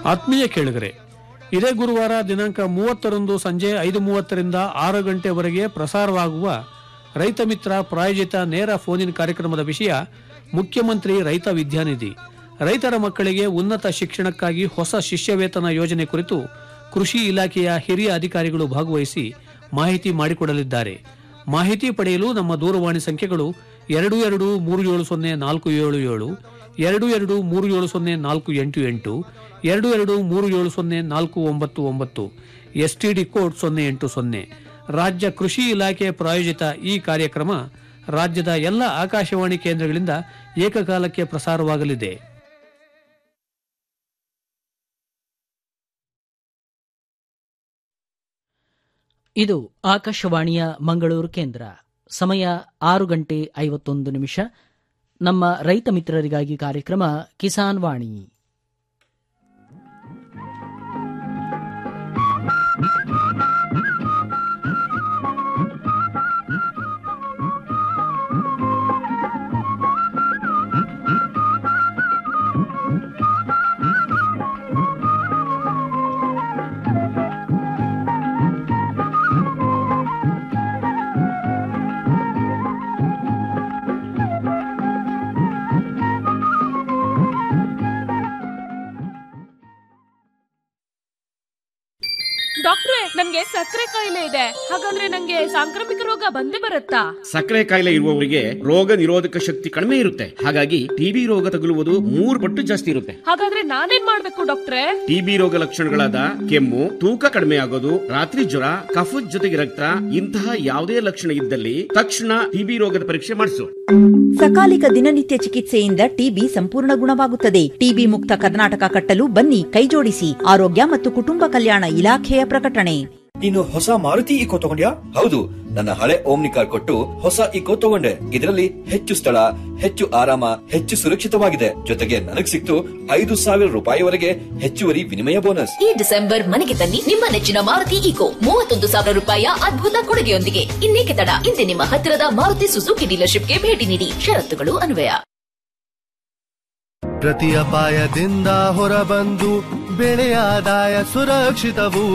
ಆತ್ಮೀಯ ಕೇಳುಗರೆ ಇದೇ ಗುರುವಾರ ದಿನಾಂಕ ಮೂವತ್ತರಂದು ಸಂಜೆ ಐದು ಮೂವತ್ತರಿಂದ ಆರು ಗಂಟೆವರೆಗೆ ಪ್ರಸಾರವಾಗುವ ರೈತ ಮಿತ್ರ ಪ್ರಾಯೋಜಿತ ನೇರ ಫೋನಿನ್ ಕಾರ್ಯಕ್ರಮದ ವಿಷಯ ಮುಖ್ಯಮಂತ್ರಿ ರೈತ ವಿದ್ಯಾನಿಧಿ ರೈತರ ಮಕ್ಕಳಿಗೆ ಉನ್ನತ ಶಿಕ್ಷಣಕ್ಕಾಗಿ ಹೊಸ ಶಿಷ್ಯವೇತನ ಯೋಜನೆ ಕುರಿತು ಕೃಷಿ ಇಲಾಖೆಯ ಹಿರಿಯ ಅಧಿಕಾರಿಗಳು ಭಾಗವಹಿಸಿ ಮಾಹಿತಿ ಮಾಡಿಕೊಡಲಿದ್ದಾರೆ ಮಾಹಿತಿ ಪಡೆಯಲು ನಮ್ಮ ದೂರವಾಣಿ ಸಂಖ್ಯೆಗಳು ಎರಡು ಎರಡು ಮೂರು ಏಳು ಸೊನ್ನೆ ನಾಲ್ಕು ಏಳು ಏಳು ಎರಡು ಎರಡು ಮೂರು ಏಳು ಸೊನ್ನೆ ನಾಲ್ಕು ಎಂಟು ಎಂಟು ಎರಡು ಎರಡು ಮೂರು ಏಳು ಸೊನ್ನೆ ನಾಲ್ಕು ಒಂಬತ್ತು ಒಂಬತ್ತು ಎಸ್ಟಿಡಿ ಕೋಡ್ ಸೊನ್ನೆ ಎಂಟು ಸೊನ್ನೆ ರಾಜ್ಯ ಕೃಷಿ ಇಲಾಖೆ ಪ್ರಾಯೋಜಿತ ಈ ಕಾರ್ಯಕ್ರಮ ರಾಜ್ಯದ ಎಲ್ಲ ಆಕಾಶವಾಣಿ ಕೇಂದ್ರಗಳಿಂದ ಏಕಕಾಲಕ್ಕೆ ಪ್ರಸಾರವಾಗಲಿದೆ ಇದು ಆಕಾಶವಾಣಿಯ ಮಂಗಳೂರು ಕೇಂದ್ರ ಸಮಯ ಆರು ಗಂಟೆ ಐವತ್ತೊಂದು ನಿಮಿಷ ನಮ್ಮ ರೈತ ಮಿತ್ರರಿಗಾಗಿ ಕಾರ್ಯಕ್ರಮ ಕಿಸಾನ್ ವಾಣಿ ಡಾಕ್ಟ್ರೆ ನನ್ಗೆ ಸಕ್ಕರೆ ಕಾಯಿಲೆ ಇದೆ ಹಾಗಂದ್ರೆ ನಂಗೆ ಸಾಂಕ್ರಾಮಿಕ ರೋಗ ಬಂದೇ ಬರುತ್ತಾ ಸಕ್ಕರೆ ಕಾಯಿಲೆ ಇರುವವರಿಗೆ ರೋಗ ನಿರೋಧಕ ಶಕ್ತಿ ಕಡಿಮೆ ಇರುತ್ತೆ ಹಾಗಾಗಿ ಟಿಬಿ ರೋಗ ತಗುಲುವುದು ಮೂರು ಪಟ್ಟು ಜಾಸ್ತಿ ಇರುತ್ತೆ ಹಾಗಾದ್ರೆ ನಾನೇನ್ ಮಾಡ್ಬೇಕು ಡಾಕ್ಟ್ರೆ ಟಿಬಿ ರೋಗ ಲಕ್ಷಣಗಳಾದ ಕೆಮ್ಮು ತೂಕ ಕಡಿಮೆ ಆಗೋದು ರಾತ್ರಿ ಜ್ವರ ಕಫದ ಜೊತೆಗೆ ರಕ್ತ ಇಂತಹ ಯಾವುದೇ ಲಕ್ಷಣ ಇದ್ದಲ್ಲಿ ತಕ್ಷಣ ಟಿಬಿ ರೋಗದ ಪರೀಕ್ಷೆ ಮಾಡಿಸು ಸಕಾಲಿಕ ದಿನನಿತ್ಯ ಚಿಕಿತ್ಸೆಯಿಂದ ಟಿಬಿ ಸಂಪೂರ್ಣ ಗುಣವಾಗುತ್ತದೆ ಟಿಬಿ ಮುಕ್ತ ಕರ್ನಾಟಕ ಕಟ್ಟಲು ಬನ್ನಿ ಕೈಜೋಡಿಸಿ ಆರೋಗ್ಯ ಮತ್ತು ಕುಟುಂಬ ಕಲ್ಯಾಣ ಇಲಾಖೆಯ ಪ್ರಕಟಣೆ ನೀನು ಹೊಸ ಮಾರುತಿ ಇಕೋ ತಗೊಂಡ್ಯಾ ಹೌದು ನನ್ನ ಹಳೆ ಓಮ್ನಿ ಕಾರ್ ಕೊಟ್ಟು ಹೊಸ ಇಕೋ ತಗೊಂಡೆ ಇದರಲ್ಲಿ ಹೆಚ್ಚು ಸ್ಥಳ ಹೆಚ್ಚು ಆರಾಮ ಹೆಚ್ಚು ಸುರಕ್ಷಿತವಾಗಿದೆ ಜೊತೆಗೆ ನನಗ್ ಸಿಕ್ತು ಐದು ಸಾವಿರ ರೂಪಾಯಿವರೆಗೆ ಹೆಚ್ಚುವರಿ ವಿನಿಮಯ ಬೋನಸ್ ಈ ಡಿಸೆಂಬರ್ ಮನೆಗೆ ತನ್ನಿ ನಿಮ್ಮ ನೆಚ್ಚಿನ ಮಾರುತಿ ಈಕೋ ಮೂವತ್ತೊಂದು ಸಾವಿರ ರೂಪಾಯಿಯ ಅದ್ಭುತ ಕೊಡುಗೆಯೊಂದಿಗೆ ಇನ್ನೇಕೆ ತಡ ಇಂದೇ ನಿಮ್ಮ ಹತ್ತಿರದ ಮಾರುತಿ ಸುಜುಕಿ ಡೀಲರ್ಶಿಪ್ಗೆ ಭೇಟಿ ನೀಡಿ ಷರತ್ತುಗಳು ಅನ್ವಯ ಪ್ರತಿ ಅಪಾಯದಿಂದ ಹೊರಬಂದು ಬೆಳೆಯ ಆದಾಯ ಸುರಕ್ಷಿತವು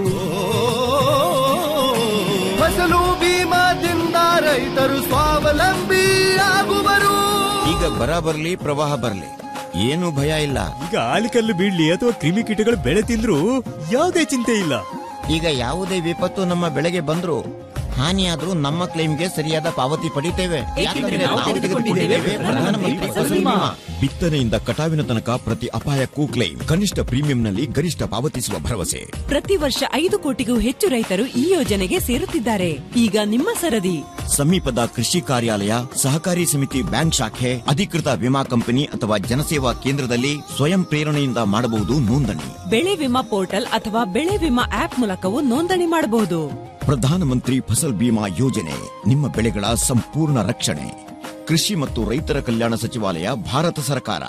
ಫಸಲು ಬೀಮಾದಿಂದ ರೈತರು ಸ್ವಾವಲಂಬಿ ಆಗುವರು ಈಗ ಬರ ಬರ್ಲಿ ಪ್ರವಾಹ ಬರ್ಲಿ ಏನು ಭಯ ಇಲ್ಲ ಈಗ ಆಲಿಕಲ್ಲು ಬೀಳ್ಲಿ ಅಥವಾ ಕ್ರಿಮಿಕೀಟಗಳು ಬೆಳೆ ತಿಂದ್ರು ಯಾವುದೇ ಚಿಂತೆ ಇಲ್ಲ ಈಗ ಯಾವುದೇ ವಿಪತ್ತು ನಮ್ಮ ಬೆಳೆಗೆ ಬಂದ್ರು ಹಾನಿಯಾದ್ರೂ ನಮ್ಮ ಕ್ಲೈಮ್ಗೆ ಸರಿಯಾದ ಪಾವತಿ ಪಡಿತೇವೆ ಯಾಕಂದ್ರೆ ನಾವು ತೆಗೆದುಕೊಂಡಿದ್ದೇವೆ ಪ್ರಧಾನಮಂತ್ರಿ ಫಸಲ್ ಬಿಮಾ. ಬಿತ್ತನೆಯಿಂದ ಕಟಾವಿನ ತನಕ ಪ್ರತಿ ಅಪಾಯಕ್ಕೂ ಕ್ಲೈಮ್ ಕನಿಷ್ಠ ಪ್ರೀಮಿಯಂನಲ್ಲಿ ಗರಿಷ್ಠ ಪಾವತಿಸುವ ಭರವಸೆ ಪ್ರತಿ ವರ್ಷ ಐದು ಕೋಟಿಗೂ ಹೆಚ್ಚು ರೈತರು ಈ ಯೋಜನೆಗೆ ಸೇರುತ್ತಿದ್ದಾರೆ ಈಗ ನಿಮ್ಮ ಸರದಿ ಸಮೀಪದ ಕೃಷಿ ಕಾರ್ಯಾಲಯ ಸಹಕಾರಿ ಸಮಿತಿ ಬ್ಯಾಂಕ್ ಶಾಖೆ ಅಧಿಕೃತ ವಿಮಾ ಕಂಪನಿ ಅಥವಾ ಜನಸೇವಾ ಕೇಂದ್ರದಲ್ಲಿ ಸ್ವಯಂ ಪ್ರೇರಣೆಯಿಂದ ಮಾಡಬಹುದು ನೋಂದಣಿ ಬೆಳೆ ವಿಮಾ ಪೋರ್ಟಲ್ ಅಥವಾ ಬೆಳೆ ವಿಮಾ ಆಪ್ ಮೂಲಕವೂ ನೋಂದಣಿ ಮಾಡಬಹುದು ಪ್ರಧಾನಮಂತ್ರಿ ಫಸಲ್ ಬಿಮಾ ಯೋಜನೆ ನಿಮ್ಮ ಬೆಳೆಗಳ ಸಂಪೂರ್ಣ ರಕ್ಷಣೆ ಕೃಷಿ ಮತ್ತು ರೈತರ ಕಲ್ಯಾಣ ಸಚಿವಾಲಯ ಭಾರತ ಸರ್ಕಾರ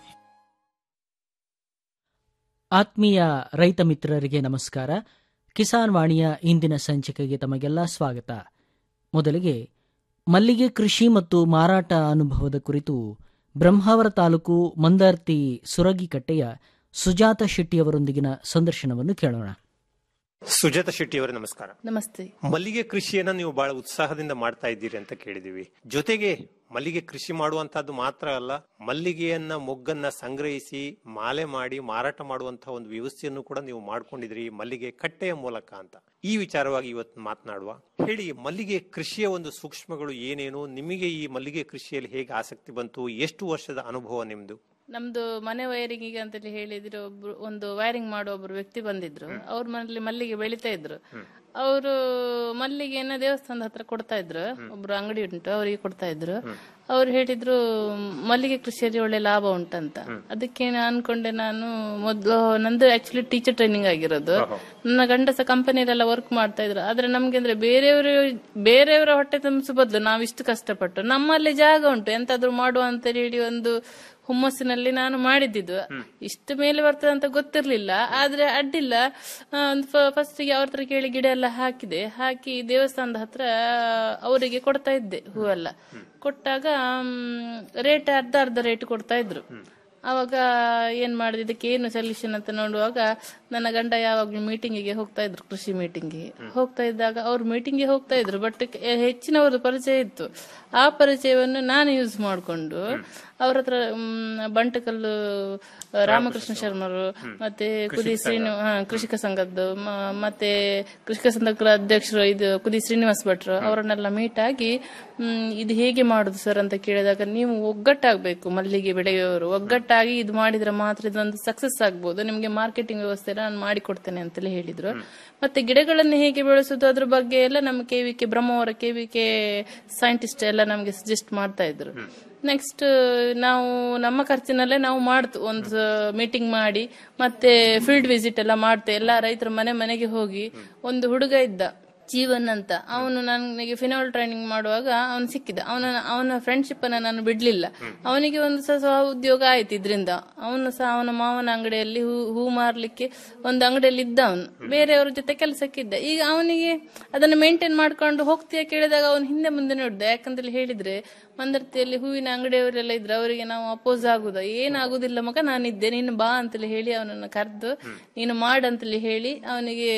ಆತ್ಮೀಯ ರೈತ ಮಿತ್ರರಿಗೆ ನಮಸ್ಕಾರ ಕಿಸಾನ್ ವಾಣಿಯ ಇಂದಿನ ಸಂಚಿಕೆಗೆ ತಮಗೆಲ್ಲ ಸ್ವಾಗತ ಮೊದಲಿಗೆ ಮಲ್ಲಿಗೆ ಕೃಷಿ ಮತ್ತು ಮಾರಾಟ ಅನುಭವದ ಕುರಿತು ಬ್ರಹ್ಮಾವರ ತಾಲೂಕು ಮಂದಾರ್ತಿ ಸುರಗಿಕಟ್ಟೆಯ ಸುಜಾತ ಶೆಟ್ಟಿಯವರೊಂದಿಗಿನ ಸಂದರ್ಶನವನ್ನು ಕೇಳೋಣ ಸುಜಾತ ಶೆಟ್ಟಿ ಅವರೇ ನಮಸ್ಕಾರ ನಮಸ್ತೆ ಮಲ್ಲಿಗೆ ಕೃಷಿಯನ್ನ ನೀವು ಬಹಳ ಉತ್ಸಾಹದಿಂದ ಮಾಡ್ತಾ ಇದ್ದೀರಿ ಅಂತ ಕೇಳಿದೀವಿ ಜೊತೆಗೆ ಮಲ್ಲಿಗೆ ಕೃಷಿ ಮಾಡುವಂತಹದ್ದು ಮಾತ್ರ ಅಲ್ಲ ಮಲ್ಲಿಗೆಯನ್ನ ಮೊಗ್ಗನ್ನ ಸಂಗ್ರಹಿಸಿ ಮಾಲೆ ಮಾಡಿ ಮಾರಾಟ ಮಾಡುವಂತಹ ಒಂದು ವ್ಯವಸ್ಥೆಯನ್ನು ಕೂಡ ನೀವು ಮಾಡ್ಕೊಂಡಿದ್ರಿ ಮಲ್ಲಿಗೆ ಕಟ್ಟೆಯ ಮೂಲಕ ಅಂತ ಈ ವಿಚಾರವಾಗಿ ಇವತ್ತು ಮಾತನಾಡುವ ಹೇಳಿ ಮಲ್ಲಿಗೆ ಕೃಷಿಯ ಒಂದು ಸೂಕ್ಷ್ಮಗಳು ಏನೇನು ನಿಮಗೆ ಈ ಮಲ್ಲಿಗೆ ಕೃಷಿಯಲ್ಲಿ ಹೇಗೆ ಆಸಕ್ತಿ ಬಂತು ಎಷ್ಟು ವರ್ಷದ ಅನುಭವ ನಿಮ್ದು ನಮ್ದು ಮನೆ ವೈರಿಂಗಿಗೆ ಅಂತೇಳಿ ಹೇಳಿದ್ರು ಒಬ್ರು ಒಂದು ವೈರಿಂಗ್ ಮಾಡೋ ಒಬ್ರು ವ್ಯಕ್ತಿ ಬಂದಿದ್ರು ಅವ್ರ ಮನೇಲಿ ಮಲ್ಲಿಗೆ ಬೆಳಿತಾ ಇದ್ರು ಅವರು ಮಲ್ಲಿಗೆಯನ್ನ ದೇವಸ್ಥಾನದ ಹತ್ರ ಕೊಡ್ತಾ ಇದ್ರು ಒಬ್ರು ಅಂಗಡಿ ಉಂಟು ಅವರಿಗೆ ಕೊಡ್ತಾ ಇದ್ರು ಅವ್ರು ಹೇಳಿದ್ರು ಮಲ್ಲಿಗೆ ಕೃಷಿಯಲ್ಲಿ ಒಳ್ಳೆ ಲಾಭ ಉಂಟಂತ ಅದಕ್ಕೆ ನಾನು ಅನ್ಕೊಂಡೆ ನಾನು ಮೊದ್ಲು ನಂದು ಆಕ್ಚುಲಿ ಟೀಚರ್ ಟ್ರೈನಿಂಗ್ ಆಗಿರೋದು ನನ್ನ ಗಂಡ ಸಹ ಕಂಪನಿಯಲ್ಲೆಲ್ಲ ವರ್ಕ್ ಮಾಡ್ತಾ ಇದ್ರು ಆದ್ರೆ ನಮ್ಗೆ ಅಂದ್ರೆ ಬೇರೆಯವರು ಬೇರೆಯವರ ಹೊಟ್ಟೆ ತುಂಬಿಸೋ ಬದಲು ನಾವಿಷ್ಟು ಕಷ್ಟಪಟ್ಟು ನಮ್ಮಲ್ಲಿ ಜಾಗ ಉಂಟು ಎಂತಾದ್ರೂ ಮಾಡುವ ಅಂತ ಹೇಳಿ ಒಂದು ಹುಮ್ಮಸ್ಸಿನಲ್ಲಿ ನಾನು ಮಾಡಿದ್ದಿದ್ದು ಇಷ್ಟು ಮೇಲೆ ಬರ್ತದೆ ಅಂತ ಗೊತ್ತಿರ್ಲಿಲ್ಲ ಆದ್ರೆ ಅಡ್ಡಿಲ್ಲ ಫಸ್ಟ್ ಗೆ ಅವ್ರ ಹತ್ರ ಕೇಳಿ ಗಿಡ ಎಲ್ಲ ಹಾಕಿದೆ ಹಾಕಿ ದೇವಸ್ಥಾನದ ಹತ್ರ ಅವರಿಗೆ ಕೊಡ್ತಾ ಇದ್ದೆ ಹೂವೆಲ್ಲ ಕೊಟ್ಟಾಗ ರೇಟ್ ಅರ್ಧ ಅರ್ಧ ರೇಟ್ ಕೊಡ್ತಾ ಇದ್ರು ಅವಾಗ ಏನ್ ಮಾಡಿದೆ ಇದಕ್ಕೆ ಏನು ಸೊಲ್ಯೂಷನ್ ಅಂತ ನೋಡುವಾಗ ನನ್ನ ಗಂಡ ಯಾವಾಗ್ಲೂ ಮೀಟಿಂಗಿಗೆ ಹೋಗ್ತಾ ಇದ್ರು ಕೃಷಿ ಮೀಟಿಂಗಿಗೆ ಹೋಗ್ತಾ ಇದ್ದಾಗ ಅವ್ರು ಮೀಟಿಂಗ್ಗೆ ಹೋಗ್ತಾ ಇದ್ರು ಬಟ್ ಹೆಚ್ಚಿನವ್ರದ್ದು ಪರಿಚಯ ಇತ್ತು ಆ ಪರಿಚಯವನ್ನು ನಾನು ಯೂಸ್ ಮಾಡಿಕೊಂಡು ಅವ್ರ ಹತ್ರ ಮ್, ಬಂಟಕಲ್ಲು ಆ, ರಾಮಕೃಷ್ಣ ಶರ್ಮರು ಮತ್ತೆ ಕುದಿ ಶ್ರೀನು ಹಾ, ಕೃಷಿಕ ಸಂಘದ್ದು ಮ- ಮತ್ತೆ ಕೃಷಿಕ ಸಂಘದ ಅಧ್ಯಕ್ಷರು ಇದು ಕುದಿ ಶ್ರೀನಿವಾಸ್ ಭಟ್ರು ಅವರನ್ನೆಲ್ಲ ಮೀಟ್ ಆಗಿ ಮ್, ಇದು ಹೇಗೆ ಮಾಡುದು ಸರ್ ಅಂತ ಕೇಳಿದಾಗ ನೀವು ಒಗ್ಗಟ್ಟಾಗಬೇಕು ಮಲ್ಲಿಗೆ ಬೆಳೆಯುವವರು ಒಗ್ಗಟ್ಟಾಗಿ ಇದು ಮಾಡಿದ್ರೆ ಮಾತ್ರ ಇದೊಂದು ಸಕ್ಸಸ್ ಆಗ್ಬೋದು ನಿಮಗೆ ಮಾರ್ಕೆಟಿಂಗ್ ವ್ಯವಸ್ಥೆ ನಾನು ಮಾಡಿಕೊಡ್ತೇನೆ ಅಂತಲೇ ಹೇಳಿದ್ರು ಮತ್ತೆ ಗಿಡಗಳನ್ನು ಹೇಗೆ ಬೆಳೆಸೋದು ಅದ್ರ ಬಗ್ಗೆ ಎಲ್ಲ ನಮ್ಮ ಕೆವಿಕೆ ಬ್ರಹ್ಮವರ ಕೆವಿಕೆ ಸೈಂಟಿಸ್ಟ್ ಎಲ್ಲ ನಮಗೆ ಸಜೆಸ್ಟ್ ಮಾಡ್ತಾ ಇದ್ರು ನೆಕ್ಸ್ಟ್ ನಾವು ನಮ್ಮ ಖರ್ಚಿನಲ್ಲೇ ನಾವು ಮಾಡ್ತು ಒಂದು ಮೀಟಿಂಗ್ ಮಾಡಿ ಮತ್ತೆ ಫೀಲ್ಡ್ ವಿಸಿಟ್ ಎಲ್ಲ ಮಾಡ್ತೆ ಎಲ್ಲ ರೈತರ ಮನೆ ಮನೆಗೆ ಹೋಗಿ ಒಂದು ಹುಡುಗ ಇದ್ದ ಜೀವನ್ ಅಂತ ಅವನು ನನಗೆ ಫಿನಾಲ್ ಟ್ರೈನಿಂಗ್ ಮಾಡುವಾಗ ಅವನು ಸಿಕ್ಕಿದ ಅವನ ಅವನ ಫ್ರೆಂಡ್ಶಿಪ್ ಅನ್ನ ನಾನು ಬಿಡ್ಲಿಲ್ಲ ಅವನಿಗೆ ಒಂದು ಸಹ ಸ್ವ ಉದ್ಯೋಗ ಆಯ್ತು ಇದ್ರಿಂದ ಅವನು ಸಹ ಅವನ ಮಾವನ ಅಂಗಡಿಯಲ್ಲಿ ಹೂ ಹೂ ಮಾರ್ಲಿಕ್ಕೆ ಒಂದು ಅಂಗಡಿಯಲ್ಲಿ ಇದ್ದ ಅವನು ಬೇರೆಯವ್ರ ಜೊತೆ ಕೆಲಸಕ್ಕಿದ್ದ ಈಗ ಅವನಿಗೆ ಅದನ್ನು ಮೇಂಟೈನ್ ಮಾಡ್ಕೊಂಡು ಹೋಗ್ತೀಯ ಕೇಳಿದಾಗ ಅವನು ಹಿಂದೆ ಮುಂದೆ ನೋಡ್ದ ಯಾಕಂತೇಳಿ ಹೇಳಿದ್ರೆ ಮಂದರ್ತಿಯಲ್ಲಿ ಹೂವಿನ ಅಂಗಡಿಯವರೆಲ್ಲ ಇದ್ರೆ ಅವರಿಗೆ ನಾವು ಅಪೋಸ್ ಆಗುದ ಏನಾಗುದಿಲ್ಲ ಮಗ ನಾನಿದ್ದೆ ನೀನು ಬಾ ಅಂತೇಳಿ ಹೇಳಿ ಅವನನ್ನು ಕರೆದು ನೀನು ಮಾಡಂತೇಳಿ ಹೇಳಿ ಅವನಿಗೆ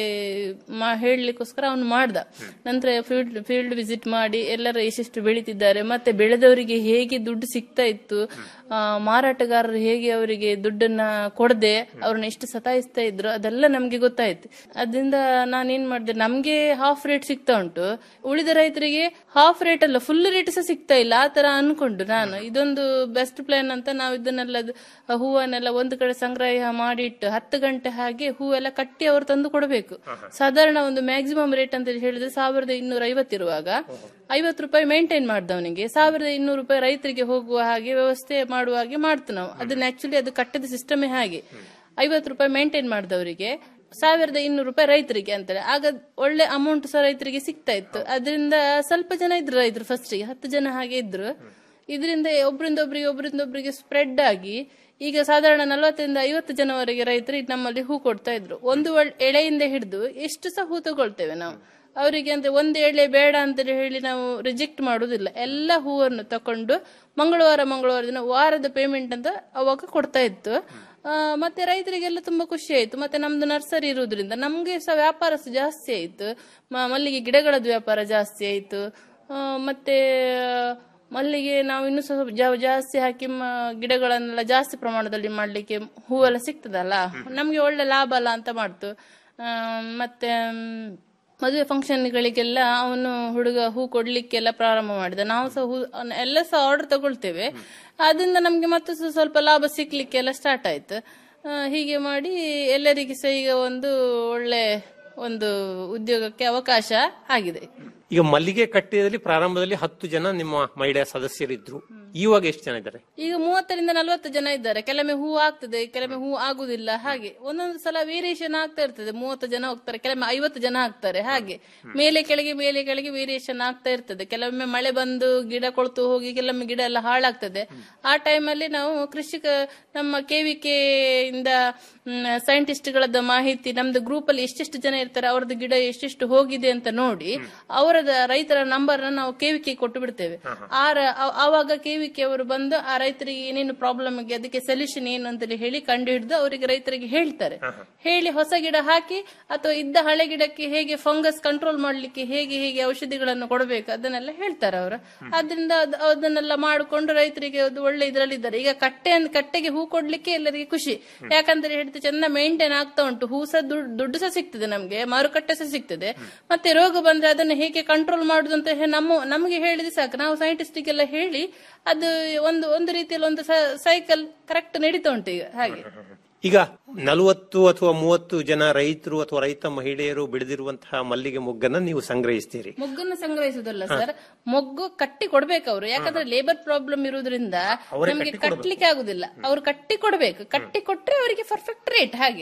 ಮಾ ಹೇಳಲಿಕ್ಕೋಸ್ಕರ ಅವನು ಮಾಡ್ದ ನಂತರ ಫೀಲ್ಡ್ ಫೀಲ್ಡ್ ವಿಸಿಟ್ ಮಾಡಿ ಎಲ್ಲರ ಎಷ್ಟೆಷ್ಟು ಬೆಳೀತಿದ್ದಾರೆ ಮತ್ತೆ ಬೆಳೆದವರಿಗೆ ಹೇಗೆ ದುಡ್ಡು ಸಿಗ್ತಾ ಇತ್ತು ಆ, ಮಾರಾಟಗಾರರು ಹೇಗೆ ಅವರಿಗೆ ದುಡ್ಡನ್ನ ಕೊಡದೆ ಅವ್ರನ್ನ ಎಷ್ಟು ಸತಾಯಿಸ್ತಾ ಇದ್ರು ಅದೆಲ್ಲ ನಮ್ಗೆ ಗೊತ್ತಾಯ್ತು ಅದರಿಂದ ನಾನೇನ್ ಮಾಡಿದೆ ನಮ್ಗೆ ಹಾಫ್ ರೇಟ್ ಸಿಗ್ತಾ ಉಂಟು ಉಳಿದ ರೈತರಿಗೆ ಹಾಫ್ ರೇಟ್ ಅಲ್ಲ ಫುಲ್ ರೇಟ್ ಸಹ ಸಿಗ್ತಾ ಇಲ್ಲ ಆ ತರ ಅನ್ಕೊಂಡು ನಾನು ಇದೊಂದು ಬೆಸ್ಟ್ ಪ್ಲಾನ್ ಅಂತ ನಾವು ಇದನ್ನೆಲ್ಲ ಅದು ಹೂವನ್ನೆಲ್ಲ ಒಂದು ಕಡೆ ಸಂಗ್ರಹ ಮಾಡಿಟ್ಟು ಹತ್ತು ಗಂಟೆ ಹಾಗೆ ಹೂವೆಲ್ಲ ಕಟ್ಟಿ ಅವರು ತಂದು ಕೊಡಬೇಕು ಸಾಧಾರಣ ಒಂದು ಮ್ಯಾಕ್ಸಿಮಮ್ ರೇಟ್ ಅಂತ ಹೇಳಿದ್ರೆ ಸಾವಿರದ ಇನ್ನೂರ ಐವತ್ತಿರುವಾಗ ಐವತ್ತು ರೂಪಾಯಿ ಮೇಂಟೈನ್ ಮಾಡ್ದವನಿಗೆ ಸಾವಿರದ ಇನ್ನೂರು ರೂಪಾಯಿ ರೈತರಿಗೆ ಹೋಗುವ ಹಾಗೆ ವ್ಯವಸ್ಥೆ ಮಾಡುವ ಹಾಗೆ ಮಾಡ್ತು ನಾವು ಅದನ್ನ ಆಕ್ಚುಲಿ ಅದು ಕಟ್ಟದ ಸಿಸ್ಟಮೇ ಹಾಗೆ ಐವತ್ತು ರೂಪಾಯಿ ಮೇಂಟೈನ್ ಮಾಡಿದವರಿಗೆ ಸಾವಿರದ ಇನ್ನೂರು ರೂಪಾಯಿ ರೈತರಿಗೆ ಅಂತಾರೆ ಆಗ ಒಳ್ಳೆ ಅಮೌಂಟ್ ಸಹ ರೈತರಿಗೆ ಸಿಗ್ತಾ ಇತ್ತು ಅದರಿಂದ ಸ್ವಲ್ಪ ಜನ ಇದ್ರು ರೈತರು ಫಸ್ಟಿಗೆ ಹತ್ತು ಜನ ಹಾಗೆ ಇದ್ರು ಇದರಿಂದ ಒಬ್ರಿಂದ ಒಬ್ರಿಗೆ ಒಬ್ರಿಂದ ಒಬ್ರಿಗೆ ಸ್ಪ್ರೆಡ್ ಆಗಿ ಈಗ ಸಾಧಾರಣ ನಲವತ್ತರಿಂದ ಐವತ್ತು ಜನವರೆಗೆ ರೈತರು ಈಗ ನಮ್ಮಲ್ಲಿ ಹೂ ಕೊಡ್ತಾ ಇದ್ರು ಒಂದು ಒಳ್- ಎಳೆಯಿಂದ ಹಿಡಿದು ಎಷ್ಟು ಸಹ ಹೂ ತಗೊಳ್ತೇವೆ ನಾವು ಅವರಿಗೆ ಅಂದ್ರೆ ಒಂದು ಎಳೆ ಬೇಡ ಅಂತ ಹೇಳಿ ನಾವು ರಿಜೆಕ್ಟ್ ಮಾಡುದಿಲ್ಲ ಎಲ್ಲ ಹೂವನ್ನು ತಕೊಂಡು ಮಂಗಳವಾರ ಮಂಗಳವಾರ ದಿನ ವಾರದ ಪೇಮೆಂಟ್ ಅಂತ ಅವಾಗ ಕೊಡ್ತಾ ಇತ್ತು ಆ, ಮತ್ತೆ ರೈತರಿಗೆಲ್ಲ ತುಂಬಾ ಖುಷಿ ಆಯ್ತು ಮತ್ತೆ ನಮ್ದು ನರ್ಸರಿ ಇರುವುದ್ರಿಂದ ನಮ್ಗೆ ಸಹ ವ್ಯಾಪಾರ ಸಹ ಜಾಸ್ತಿ ಆಯ್ತು ಮ- ಮಲ್ಲಿಗೆ ಗಿಡಗಳದ್ದು ವ್ಯಾಪಾರ ಜಾಸ್ತಿ ಆಯ್ತು ಆ, ಮತ್ತೆ ಮಲ್ಲಿಗೆ ನಾವು ಇನ್ನೂ ಸಹ ಜಾ- ಜಾಸ್ತಿ ಹಾಕಿ ಮ- ಗಿಡಗಳನ್ನೆಲ್ಲ ಜಾಸ್ತಿ ಪ್ರಮಾಣದಲ್ಲಿ ಮಾಡ್ಲಿಕ್ಕೆ ಹೂವೆಲ್ಲ ಸಿಗ್ತದಲ್ಲ ನಮ್ಗೆ ಒಳ್ಳೆ ಲಾಭ ಅಲ್ಲ ಅಂತ ಮಾಡ್ತು ಆ, ಮತ್ತೆ ಮ್, ಮದುವೆ ಫಂಕ್ಷನ್ಗಳಿಗೆಲ್ಲ ಅವನು ಹುಡುಗ ಹೂ ಕೊಡ್ಲಿಕ್ಕೆಲ್ಲ ಪ್ರಾರಂಭ ಮಾಡಿದ ನಾವು ಸಹ ಹೂ ಅವ್ನ ಎಲ್ಲ ಸಹ ಆರ್ಡರ್ ತಗೊಳ್ತೇವೆ ಅದರಿಂದ ನಮ್ಗೆ ಮತ್ತೆ ಸಹ ಸ್ವಲ್ಪ ಲಾಭ ಸಿಕ್ಲಿಕ್ಕೆಲ್ಲ ಸ್ಟಾರ್ಟ್ ಆಯ್ತು ಆ, ಹೀಗೆ ಮಾಡಿ ಎಲ್ಲರಿಗೆ ಸಹ ಈಗ ಒಂದು ಒಳ್ಳೆ ಒಂದು ಉದ್ಯೋಗಕ್ಕೆ ಅವಕಾಶ ಆಗಿದೆ ಈಗ ಮಲ್ಲಿಗೆ ಕಟ್ಟಿದಲ್ಲಿ ಪ್ರಾರಂಭದಲ್ಲಿ ಹತ್ತು ಜನ ನಿಮ್ಮ ಮಹಿಳೆಯ ಸದಸ್ಯರಿದ್ರು ಇವಾಗ ಎಷ್ಟು ಜನ ಇದ್ದಾರೆ ಈಗ ಮೂವತ್ತರಿಂದ ನಲವತ್ತು ಜನ ಇದ್ದಾರೆ ಕೆಲವೊಮ್ಮೆ ಹೂ ಆಗ್ತದೆ ಕೆಲವೊಮ್ಮೆ ಹೂ ಆಗುದಿಲ್ಲ ಹಾಗೆ ಒಂದೊಂದು ಸಲ ವೇರಿಯೇಷನ್ ಆಗ್ತಾ ಇರ್ತದೆ ಮೂವತ್ತು ಜನ ಹೋಗ್ತಾರೆ ಕೆಲವೊಮ್ಮೆ ಐವತ್ತು ಜನ ಆಗ್ತಾರೆ ಹಾಗೆ ಮೇಲೆ ಕೆಳಗೆ ಮೇಲೆ ಕೆಳಗೆ ವೇರಿಯೇಷನ್ ಆಗ್ತಾ ಇರ್ತದೆ ಕೆಲವೊಮ್ಮೆ ಮಳೆ ಬಂದು ಗಿಡ ಕೊಳ್ತು ಹೋಗಿ ಕೆಲವೊಮ್ಮೆ ಗಿಡ ಎಲ್ಲ ಹಾಳಾಗ್ತದೆ ಆ ಟೈಮಲ್ಲಿ ನಾವು ಕೃಷಿಕ ನಮ್ಮ ಕೆವಿಕೆ ಇಂದ ಸೈಂಟಿಸ್ಟ್ಗಳದ್ದು ಮಾಹಿತಿ ನಮ್ದು ಗ್ರೂಪ್ ಅಲ್ಲಿ ಎಷ್ಟೆಷ್ಟು ಜನ ಇರ್ತಾರೆ ಅವ್ರದ್ದು ಗಿಡ ಎಷ್ಟೆಷ್ಟು ಹೋಗಿದೆ ಅಂತ ನೋಡಿ ಅವರದ ರೈತರ ನಂಬರ್ ನಾವು ಕೆವಿಕೆ ಕೊಟ್ಟು ಬಿಡ್ತೇವೆ ಆ ರ- ಆ- ಆವಾಗ ಕೆವಿಕೆ ಅವರು ಬಂದು ಆ ರೈತರಿಗೆ ಏನೇನು ಪ್ರಾಬ್ಲಮ್ ಆಗಿ ಅದಕ್ಕೆ ಸೊಲ್ಯೂಷನ್ ಏನು ಅಂತೇಳಿ ಹೇಳಿ ಕಂಡು ಹಿಡಿದು ಅವರಿಗೆ ರೈತರಿಗೆ ಹೇಳ್ತಾರೆ ಹೇಳಿ ಹೊಸ ಗಿಡ ಹಾಕಿ ಅಥವಾ ಇದ್ದ ಹಳೆ ಗಿಡಕ್ಕೆ ಹೇಗೆ ಫಂಗಸ್ ಕಂಟ್ರೋಲ್ ಮಾಡ್ಲಿಕ್ಕೆ ಹೇಗೆ ಹೇಗೆ ಔಷಧಿಗಳನ್ನು ಕೊಡಬೇಕು ಅದನ್ನೆಲ್ಲ ಹೇಳ್ತಾರೆ ಅವರು ಅದರಿಂದ ಅದ್- ಅದನ್ನೆಲ್ಲ ಮಾಡಿಕೊಂಡು ರೈತರಿಗೆ ಅದು ಒಳ್ಳೆ ಇದ್ರಲ್ಲಿ ಇದ್ದಾರೆ ಈಗ ಕಟ್ಟೆ ಅಂದ್- ಕಟ್ಟೆಗೆ ಹೂ ಕೊಡ್ಲಿಕ್ಕೆ ಎಲ್ಲರಿಗೆ ಖುಷಿ ಯಾಕಂದ್ರೆ ಹೇಳ್ತಾರೆ ಚೆಂದ ಮೇಂಟೈನ್ ಆಗ್ತಾ ಉಂಟು ಹೂ ಸಹ ದುಡ್- ದುಡ್ಡು ಸಹ ಸಿಗ್ತದೆ ನಮ್ಗೆ ಮಾರುಕಟ್ಟೆ ಸಹ ಸಿಗ್ತದೆ ಮತ್ತೆ ರೋಗ ಬಂದ್ರೆ ಅದನ್ನು ಹೇಗೆ ಕಂಟ್ರೋಲ್ ಮಾಡುದು ಅಂತ ಹೇ- ನಮ್ಮ ನಮಗೆ ಹೇಳಿದ್ರೆ ಸಾಕು ನಾವು ಸೈಂಟಿಸ್ಟಿಗೆಲ್ಲ ಹೇಳಿ ಅದು ಒಂದು ಒಂದು ರೀತಿಯಲ್ಲಿ ಒಂದು ಸೈಕಲ್ ಕರೆಕ್ಟ್ ನಡೀತಾ ಉಂಟು ಈಗ ಹಾಗೆ ಈಗ ನಲವತ್ತು ಅಥವಾ ಮೂವತ್ತು ಜನ ರೈತರು ಅಥವಾ ರೈತ ಮಹಿಳೆಯರು ಬೆಳೆದಿರುವಂತಹ ಮಲ್ಲಿಗೆ ಮೊಗ್ಗನ್ನ ನೀವು ಸಂಗ್ರಹಿಸ್ತೀರಿ ಮೊಗ್ಗನ್ನು ಸಂಗ್ರಹಿಸುದಲ್ಲ ಸರ್ ಮೊಗ್ಗು ಕಟ್ಟಿ ಕೊಡ್ಬೇಕು ಅವರು ಯಾಕಂದ್ರೆ ಲೇಬರ್ ಪ್ರಾಬ್ಲಮ್ ಇರುವುದರಿಂದ ಅವರೇ ನಮಗೆ ಕಟ್ಟಿ ಕೊಡ್ಬೇಕು. ಕಟ್ಲಿಕ್ಕೆ ಆಗುದಿಲ್ಲ ಅವ್ರು ಕಟ್ಟಿ ಕೊಡ್ಬೇಕು ಕಟ್ಟಿ ಕೊಟ್ರೆ ಅವರಿಗೆ ಪರ್ಫೆಕ್ಟ್ ರೇಟ್ ಹಾಗೆ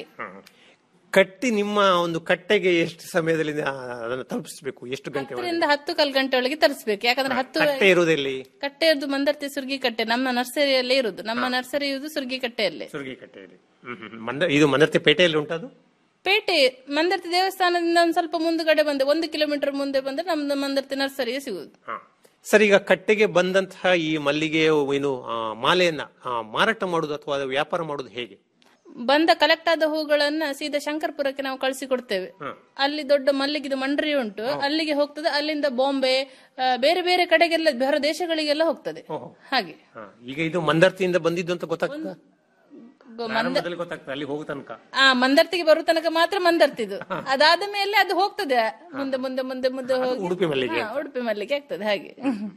ಕಟ್ಟಿ ನಿಮ್ಮ ಒಂದು ಕಟ್ಟೆಗೆ ಎಷ್ಟು ಸಮಯದಲ್ಲಿ ಆ, ಅದನ್ನು ತಲುಪಿಸಬೇಕು ಎಷ್ಟು ಗಂಟೆ ಒಳಗೆ? ಹತ್ತರಿಂದ ಹತ್ತು ಕಾಲ್ ಗಂಟೆ ಒಳಗೆ ತರಿಸ್ಬೇಕು ಯಾಕಂದ್ರೆ ಹತ್ತು ಕಟ್ಟೆ ಇರುವುದೆಲ್ಲಿ ಕಟ್ಟೆ ಇರುದು ಮಂದರ್ತಿ ಸುರ್ಗಿ ಕಟ್ಟೆ ನಮ್ಮ ನರ್ಸರಿಯಲ್ಲೇ ಇರುದು ನಮ್ಮ ನರ್ಸರಿ ಇರುದು ಸುರ್ಗಿ ಕಟ್ಟೆಯಲ್ಲೇ ಸುರ್ಗಿ ಕಟ್ಟೆಯಲ್ಲಿ ಹ್ಮ್, ಹ್ಮ್, ಹ್ಮ್. ಮಂದ ಇದು ಮಂದರ್ತಿ ಪೇಟೆಯಲ್ಲಿ ಉಂಟದು ಪೇಟೆ ಮಂದರ್ತಿ ದೇವಸ್ಥಾನದಿಂದ ಒಂದ್ ಸ್ವಲ್ಪ ಮುಂದುಗಡೆ ಬಂದೆ ಒಂದು ಕಿಲೋಮೀಟರ್ ಮುಂದೆ ಬಂದ್ರೆ ನಮ್ದು ಮಂದರ್ತಿ ನರ್ಸರಿಯೇ ಸಿಗುದು ಸರ್ ಈಗ ಕಟ್ಟೆಗೆ ಬಂದಂತಹ ಈ ಮಲ್ಲಿಗೆ ಏನು ಆ, ಮಾಲೆಯನ್ನ ಆ, ಮಾರಾಟ ಮಾಡುದು ಅಥವಾ ಅದು ವ್ಯಾಪಾರ ಮಾಡುದು ಹೇಗೆ ಬಂದ ಕಲೆಕ್ಟ್ ಆದ ಹೂಗಳನ್ನ ಸೀದಾ ಶಂಕರ್ಪುರಕ್ಕೆ ನಾವು ಕಳಿಸಿ ಕೊಡ್ತೇವೆ ಅಲ್ಲಿ ದೊಡ್ಡ ಮಲ್ಲಿಗಿದು ಮಂಡ್ರಿ ಉಂಟು ಅಲ್ಲಿಗೆ ಹೋಗ್ತದೆ ಅಲ್ಲಿಂದ ಬಾಂಬೆ ಆ, ಬೇರೆ ಬೇರೆ ಕಡೆಗೆಲ್ಲ ಬೇರೆ ದೇಶಗಳಿಗೆಲ್ಲ ಹೋಗ್ತದೆ ಹಾಗೆ ಹಾ, ಈಗ ಇದು ಮಂದರ್ತಿಯಿಂದ ಬಂದಿದ್ದು ಅಂತ ಗೊತ್ತಾಗ್ತದ ಗೊ- ಮಂದ ಪ್ರಾರಂಭದಲ್ಲಿ ಗೊತ್ತಾಗ್ತದೆ ಅಲ್ಲಿ ಹೋಗೋ ತನಕ ಆ ಮಂದರ್ತಿಗೆ ಬರೋ ತನಕ ಮಾತ್ರ ಮಂದರ್ತಿದು ಅದಾದ ಮೇಲೆ ಅದು ಹೋಗ್ತದೆ ಮುಂದೆ ಮುಂದೆ ಮುಂದೆ ಮುಂದೆ ಹೋಗಿ ಉಡುಪಿ ಮಲ್ಲಿಗೆ ಹಾ, ಉಡುಪಿ ಮಲ್ಲಿಗೆ ಆಗ್ತದೆ ಹಾಗೆ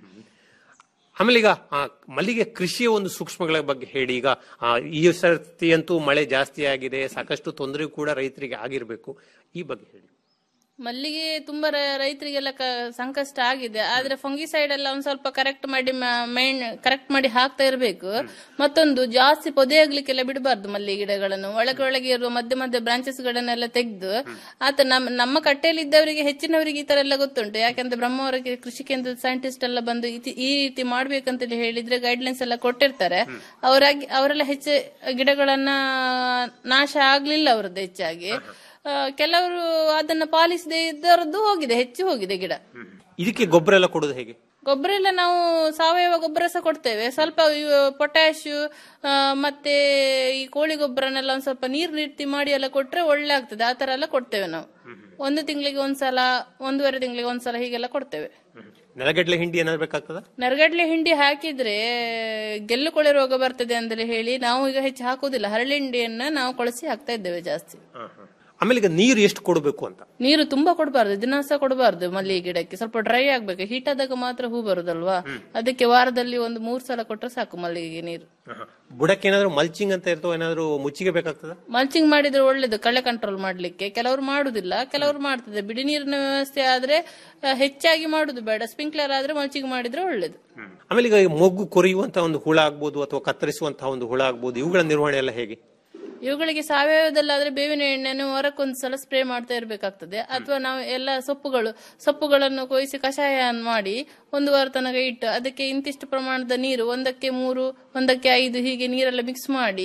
ಆಮೇಲೆ ಈಗ ಆ ಮಲ್ಲಿಗೆ ಕೃಷಿಯ ಒಂದು ಸೂಕ್ಷ್ಮಗಳ ಬಗ್ಗೆ ಹೇಳಿ ಈಗ ಆ, ಈ ಸರ್ತಿ ಅಂತೂ ಮಳೆ ಜಾಸ್ತಿ ಆಗಿದೆ ಸಾಕಷ್ಟು ತೊಂದರೆ ಕೂಡ ರೈತರಿಗೆ ಆಗಿರ್ಬೇಕು ಈ ಬಗ್ಗೆ ಹೇಳಿ ಮಲ್ಲಿಗೆ ತುಂಬಾ ರ- ರೈತರಿಗೆಲ್ಲ ಕ- ಸಂಕಷ್ಟ ಆಗಿದೆ ಆದ್ರೆ ಫಂಗಿಸೈಡ್ ಎಲ್ಲ ಒಂದ್ ಸ್ವಲ್ಪ ಕರೆಕ್ಟ್ ಮಾಡಿ ಮೈನ್ ಕರೆಕ್ಟ್ ಮಾಡಿ ಹಾಕ್ತಾ ಇರಬೇಕು ಮತ್ತೊಂದು ಜಾಸ್ತಿ ಪೊದೆ ಆಗ್ಲಿಕ್ಕೆಲ್ಲ ಬಿಡಬಾರ್ದು ಮಲ್ಲಿಗೆ ಗಿಡಗಳನ್ನು ಒಳಗೆ ಒಳಗೆ ಇರುವ ಮಧ್ಯ ಮಧ್ಯ ಬ್ರಾಂಚಸ್ ಗಳನ್ನೆಲ್ಲ ತೆಗೆದು ಆತ ನಮ್ಮ ನಮ್ಮ ಕಟ್ಟೆಯಲ್ಲಿ ಇದ್ದವರಿಗೆ ಹೆಚ್ಚಿನವರಿಗೆ ಈ ತರ ಎಲ್ಲ ಗೊತ್ತುಂಟು ಯಾಕಂದ್ರೆ ಬ್ರಹ್ಮವರಕ್ಕೆ ಕೃಷಿ ಕೇಂದ್ರದ ಸೈಂಟಿಸ್ಟ್ ಎಲ್ಲ ಬಂದು ಇತಿ- ಈ ರೀತಿ ಮಾಡ್ಬೇಕಂತ ಹೇಳಿದ್ರೆ ಗೈಡ್ಲೈನ್ಸ್ ಎಲ್ಲ ಕೊಟ್ಟಿರ್ತಾರೆ ಅವರಾಗಿ ಅವರೆಲ್ಲ ಹೆಚ್ಚು ಗಿಡಗಳನ್ನ ನಾಶ ಆಗ್ಲಿಲ್ಲ ಅವರದ್ದು ಹೆಚ್ಚಾಗಿ ಆ, ಕೆಲವರು ಅದನ್ನ ಪಾಲಿಸದೆ ಇದ್ದವರದ್ದು ಹೋಗಿದೆ ಹೆಚ್ಚು ಹೋಗಿದೆ ಗಿಡ ಇದಕ್ಕೆ ಗೊಬ್ಬರ ಎಲ್ಲ ಕೊಡೋದು ಹೇಗೆ ಗೊಬ್ಬರ ಎಲ್ಲ ನಾವು ಸಾವಯವ ಗೊಬ್ಬರ ಸಹ ಕೊಡ್ತೇವೆ ಸ್ವಲ್ಪ ಪೊಟ್ಯಾಶ್ ಮತ್ತೆ ಈ ಕೋಳಿ ಗೊಬ್ಬರನೆಲ್ಲ ಒಂದ್ ಸ್ವಲ್ಪ ನೀರು ರೀತಿ ಮಾಡಿ ಎಲ್ಲ ಕೊಟ್ರೆ ಒಳ್ಳೆ ಆಗ್ತದೆ ಆ ತರ ಎಲ್ಲ ಕೊಡ್ತೇವೆ ನಾವು ಒಂದು ತಿಂಗಳಿಗೆ ಒಂದ್ಸಲ ಒಂದೂವರೆ ತಿಂಗಳಿಗೆ ಒಂದ್ಸಲ ಹೀಗೆಲ್ಲ ಕೊಡ್ತೇವೆ ನೆಲಗಡ್ಲೆ ಹಿಂಡಿ ಏನಾದ್ರು ಬೇಕಾಗ್ತದ ನರಗಡ್ಲೆ ಹಿಂಡಿ ಹಾಕಿದ್ರೆ ಗೆಲ್ಲು ಕೊಳೆ ರೋಗ ಬರ್ತದೆ ಅಂತಲೇ ಹೇಳಿ ನಾವು ಈಗ ಹೆಚ್ಚು ಹಾಕುದಿಲ್ಲ ಹರಳಿ ಹಿಂಡಿಯನ್ನ ನಾವು ಕೊಳಸಿ ಹಾಕ್ತಾ ಇದ್ದೇವೆ ಜಾಸ್ತಿ ಆಮೇಲೆ ಈಗ ನೀರು ಎಷ್ಟು ಕೊಡಬೇಕು ಅಂತ ನೀರು ತುಂಬಾ ಕೊಡಬಾರ್ದು ದಿನ ಸಹ ಕೊಡಬಾರ್ದು ಮಲ್ಲಿಗೆ ಗಿಡಕ್ಕೆ ಸ್ವಲ್ಪ ಡ್ರೈ ಆಗ್ಬೇಕು ಹೀಟ್ ಆದಾಗ ಮಾತ್ರ ಹೂ ಬರುದಲ್ವಾ ಅದಕ್ಕೆ ವಾರದಲ್ಲಿ ಒಂದು ಮೂರ್ ಸಲ ಕೊಟ್ರೆ ಸಾಕು ಮಲ್ಲಿಗೆಗೆ ನೀರು ಬುಡಕ್ಕೆ ಏನಾದ್ರು ಮಲ್ಚಿಂಗ್ ಅಂತ ಇರ್ತೋ ಏನಾದ್ರು ಮುಚ್ಚಿಗೆ ಬೇಕಾಗ್ತದ ಮಲ್ಚಿಂಗ್ ಮಾಡಿದ್ರೆ ಒಳ್ಳೇದು ಕಳೆ ಕಂಟ್ರೋಲ್ ಮಾಡ್ಲಿಕ್ಕೆ ಕೆಲವರು ಮಾಡುದಿಲ್ಲ ಕೆಲವರು ಮಾಡ್ತದೆ ಬಿಡಿ ನೀರಿನ ವ್ಯವಸ್ಥೆ ಆದ್ರೆ ಆ, ಹೆಚ್ಚಾಗಿ ಮಾಡುದು ಬೇಡ ಸ್ಪ್ರಿಂಕ್ಲರ್ ಆದ್ರೆ ಮಲ್ಚಿಂಗ್ ಮಾಡಿದ್ರೆ ಒಳ್ಳೇದು ಆಮೇಲೆ ಈಗ ಈ ಮೊಗ್ಗು ಕೊರೆಯುವಂತಹ ಒಂದು ಹುಳ ಆಗ್ಬೋದು ಅಥವಾ ಕತ್ತರಿಸುವಂತಹ ಒಂದು ಹುಳ ಆಗ್ಬೋದು ಇವುಗಳ ನಿರ್ವಹಣೆ ಎಲ್ಲ ಹೇಗೆ ಇವುಗಳಿಗೆ ಸಾವಯವದಲ್ಲಾದ್ರೆ ಬೇವಿನ ಎಣ್ಣೆಯನ್ನು ವಾರಕ್ಕೊಂದ್ಸಲ ಸ್ಪ್ರೇ ಮಾಡ್ತಾ ಇರ್ಬೇಕಾಗ್ತದೆ ಅಥವಾ ನಾವು ಎಲ್ಲ ಸೊಪ್ಪುಗಳು ಸೊಪ್ಪುಗಳನ್ನು ಕೊಯ್ಸಿ ಕಷಾಯ ಮಾಡಿ ಒಂದು ವಾರ ತನಕ ಇಟ್ಟು ಅದಕ್ಕೆ ಇಂತಿಷ್ಟು ಪ್ರಮಾಣದ ನೀರು ಒಂದಕ್ಕೆ ಮೂರು ಒಂದಕ್ಕೆ ಐದು ಹೀಗೆ ನೀರೆಲ್ಲ ಮಿಕ್ಸ್ ಮಾಡಿ